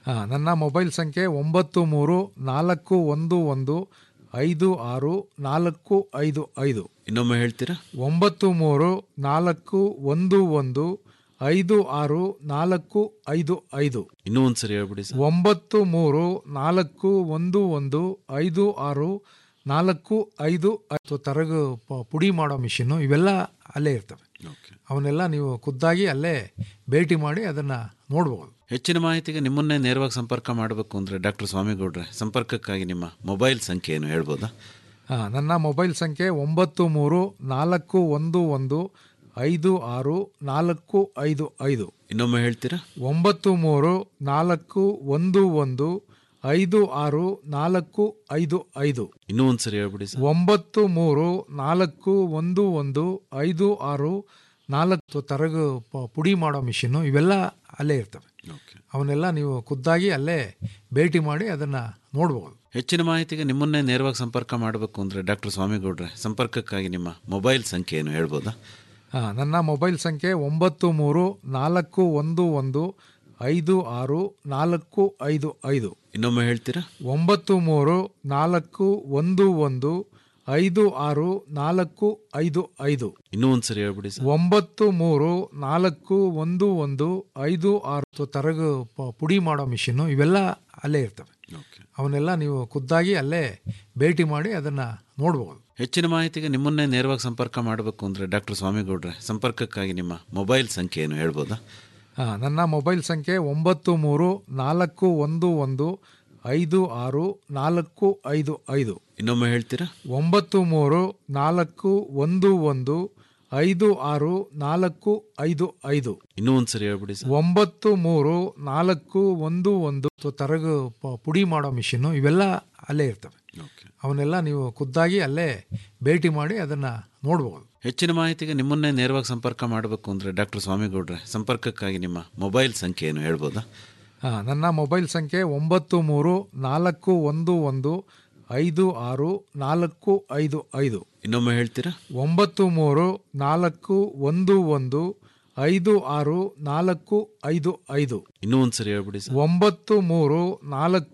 ಹಾಂ ನನ್ನ ಮೊಬೈಲ್ ಸಂಖ್ಯೆ ಒಂಬತ್ತು ಮೂರು ನಾಲ್ಕು ಒಂದು ಒಂದು ಐದು ಆರು ನಾಲ್ಕು ಐದು ಐದು ಇನ್ನೊಮ್ಮೆ ಹೇಳ್ತೀರಾ ಒಂಬತ್ತು ಮೂರು ನಾಲ್ಕು ಒಂದು ಒಂದು ಐದು ಆರು ನಾಲ್ಕು ಐದು ಐದು ಇನ್ನೂ ಒಂದು ಸರಿ ಹೇಳ್ಬಿಡಿ ಸರ್ ಒಂಬತ್ತು ಮೂರು ನಾಲ್ಕು ಒಂದು ಒಂದು ಐದು ಆರು ನಾಲ್ಕು ಐದು ಅಥವಾ ತರಗು ಪ- ಪುಡಿ ಮಾಡೋ ಮಿಷಿನ್ನು ಇವೆಲ್ಲ ಅಲ್ಲೇ ಇರ್ತವೆ ಓಕೆ ಅವನ್ನೆಲ್ಲ ನೀವು ಖುದ್ದಾಗಿ ಅಲ್ಲೇ ಭೇಟಿ ಮಾಡಿ ಅದನ್ನು ನೋಡ್ಬೋದು ಹೆಚ್ಚಿನ ಮಾಹಿತಿಗೆ ನಿಮ್ಮನ್ನೇ ನೇರವಾಗಿ ಸಂಪರ್ಕ ಮಾಡಬೇಕು ಅಂದರೆ ಡಾಕ್ಟರ್ ಸ್ವಾಮಿಗೌಡ್ರೆ ಸಂಪರ್ಕಕ್ಕಾಗಿ ನಿಮ್ಮ ಮೊಬೈಲ್ ಸಂಖ್ಯೆ ಏನು ಹೇಳ್ಬೋದಾ ಹಾಂ ನನ್ನ ಮೊಬೈಲ್ ಸಂಖ್ಯೆ ಒಂಬತ್ತು ಮೂರು ನಾಲ್ಕು ಒಂದು ಒಂದು ಐದು ಆರು ನಾಲ್ಕು ಐದು ಐದು ಇನ್ನೊಮ್ಮೆ ಹೇಳ್ತೀರಾ ಒಂಬತ್ತು ಮೂರು ನಾಲ್ಕು ಒಂದು ಒಂದು ಐದು ಆರು ನಾಲ್ಕು ಐದು ಐದು ಇನ್ನೂ ಒಂದು ಸರಿ ಹೇಳ್ಬಿಡಿ ಸರ್ ಒಂಬತ್ತು ಮೂರು ನಾಲ್ಕು ಒಂದು ಒಂದು ಐದು ಆರು ನಾಲ್ಕು ತರಗು ಪ- ಪುಡಿ ಮಾಡೋ ಮಿಷಿನ್ನು ಇವೆಲ್ಲ ಅಲ್ಲೇ ಇರ್ತವೆ ಓಕೆ ಅವನ್ನೆಲ್ಲ ನೀವು ಖುದ್ದಾಗಿ ಅಲ್ಲೇ ಭೇಟಿ ಮಾಡಿ ಅದನ್ನು ನೋಡ್ಬೋದು ಹೆಚ್ಚಿನ ಮಾಹಿತಿಗೆ ನಿಮ್ಮನ್ನೇ ನೇರವಾಗಿ ಸಂಪರ್ಕ ಮಾಡಬೇಕು ಅಂದರೆ ಡಾಕ್ಟರ್ ಸ್ವಾಮಿಗೌಡ್ರೆ ಸಂಪರ್ಕಕ್ಕಾಗಿ ನಿಮ್ಮ ಮೊಬೈಲ್ ಸಂಖ್ಯೆ ಏನು ಹೇಳ್ಬೋದಾ ಹಾಂ ನನ್ನ ಮೊಬೈಲ್ ಸಂಖ್ಯೆ ಒಂಬತ್ತು ಮೂರು ನಾಲ್ಕು ಒಂದು ಒಂದು ಐದು ಆರು ನಾಲ್ಕು ಐದು ಐದು ಇನ್ನೊಮ್ಮೆ ಹೇಳ್ತೀರಾ ಒಂಬತ್ತು ಮೂರು ನಾಲ್ಕು ಒಂದು ಒಂದು ಐದು ಆರು ನಾಲ್ಕು ಐದು ಐದು ಇನ್ನೂ ಒಂದು ಸರಿ ಹೇಳ್ಬಿಡಿ ಸರ್ ಒಂಬತ್ತು ಮೂರು ನಾಲ್ಕು ಒಂದು ಒಂದು ಐದು ಆರು ಅಥವಾ ತರಗು ಪ- ಪುಡಿ ಮಾಡೋ ಮಿಷಿನ್ನು ಇವೆಲ್ಲ ಅಲ್ಲೇ ಇರ್ತವೆ ಓಕೆ ಅವನ್ನೆಲ್ಲ ನೀವು ಖುದ್ದಾಗಿ ಅಲ್ಲೇ ಭೇಟಿ ಮಾಡಿ ಅದನ್ನು ನೋಡ್ಬೋದು ಹೆಚ್ಚಿನ ಮಾಹಿತಿಗೆ ನಿಮ್ಮನ್ನೇ ನೇರವಾಗಿ ಸಂಪರ್ಕ ಮಾಡಬೇಕು ಅಂದರೆ ಡಾಕ್ಟರ್ ಸ್ವಾಮಿಗೌಡ್ರೆ ಸಂಪರ್ಕಕ್ಕಾಗಿ ನಿಮ್ಮ ಮೊಬೈಲ್ ಸಂಖ್ಯೆ ಏನು ಹೇಳ್ಬೋದಾ ಹಾಂ ನನ್ನ ಮೊಬೈಲ್ ಸಂಖ್ಯೆ ಒಂಬತ್ತು ಮೂರು ನಾಲ್ಕು ಒಂದು ಒಂದು ಐದು ಆರು ನಾಲ್ಕು ಐದು ಐದು ಇನ್ನೊಮ್ಮೆ ಹೇಳ್ತೀರಾ ಒಂಬತ್ತು ಮೂರು ನಾಲ್ಕು ಒಂದು ಒಂದು ಐದು ಆರು ನಾಲ್ಕು ಐದು ಐದು ಇನ್ನೂ ಒಂದು ಸರಿ ಹೇಳ್ಬಿಡಿ ಸರ್ ಒಂಬತ್ತು ಮೂರು ನಾಲ್ಕು ಒಂದು ಒಂದು ಅಥವಾ ತರಗು ಪ- ಪುಡಿ ಮಾಡೋ ಮಿಷಿನ್ನು ಇವೆಲ್ಲ ಅಲ್ಲೇ ಇರ್ತವೆ ಓಕೆ ಅವನ್ನೆಲ್ಲ ನೀವು ಖುದ್ದಾಗಿ ಅಲ್ಲೇ ಭೇಟಿ ಮಾಡಿ ಅದನ್ನು ನೋಡ್ಬೋದು ಹೆಚ್ಚಿನ ಮಾಹಿತಿಗೆ ನಿಮ್ಮನ್ನೇ ನೇರವಾಗಿ ಸಂಪರ್ಕ ಮಾಡಬೇಕು ಅಂದರೆ ಡಾಕ್ಟರ್ ಸ್ವಾಮಿಗೌಡ್ರೆ ಸಂಪರ್ಕಕ್ಕಾಗಿ ನಿಮ್ಮ ಮೊಬೈಲ್ ಸಂಖ್ಯೆ ಏನು ಹೇಳ್ಬೋದಾ ಹಾಂ ನನ್ನ ಮೊಬೈಲ್ ಸಂಖ್ಯೆ ಒಂಬತ್ತು ಮೂರು ನಾಲ್ಕು ಒಂದು ಒಂದು ಐದು ಆರು ನಾಲ್ಕು ಐದು ಐದು ಇನ್ನೊಮ್ಮೆ ಹೇಳ್ತೀರಾ ಒಂಬತ್ತು ಮೂರು ನಾಲ್ಕು ಒಂದು ಒಂದು ಐದು ಆರು ನಾಲ್ಕು ಐದು ಐದು ಇನ್ನೂ ಒಂದು ಸರಿ ಹೇಳ್ಬಿಡಿ ಸರ್ ಒಂಬತ್ತು ಮೂರು ನಾಲ್ಕು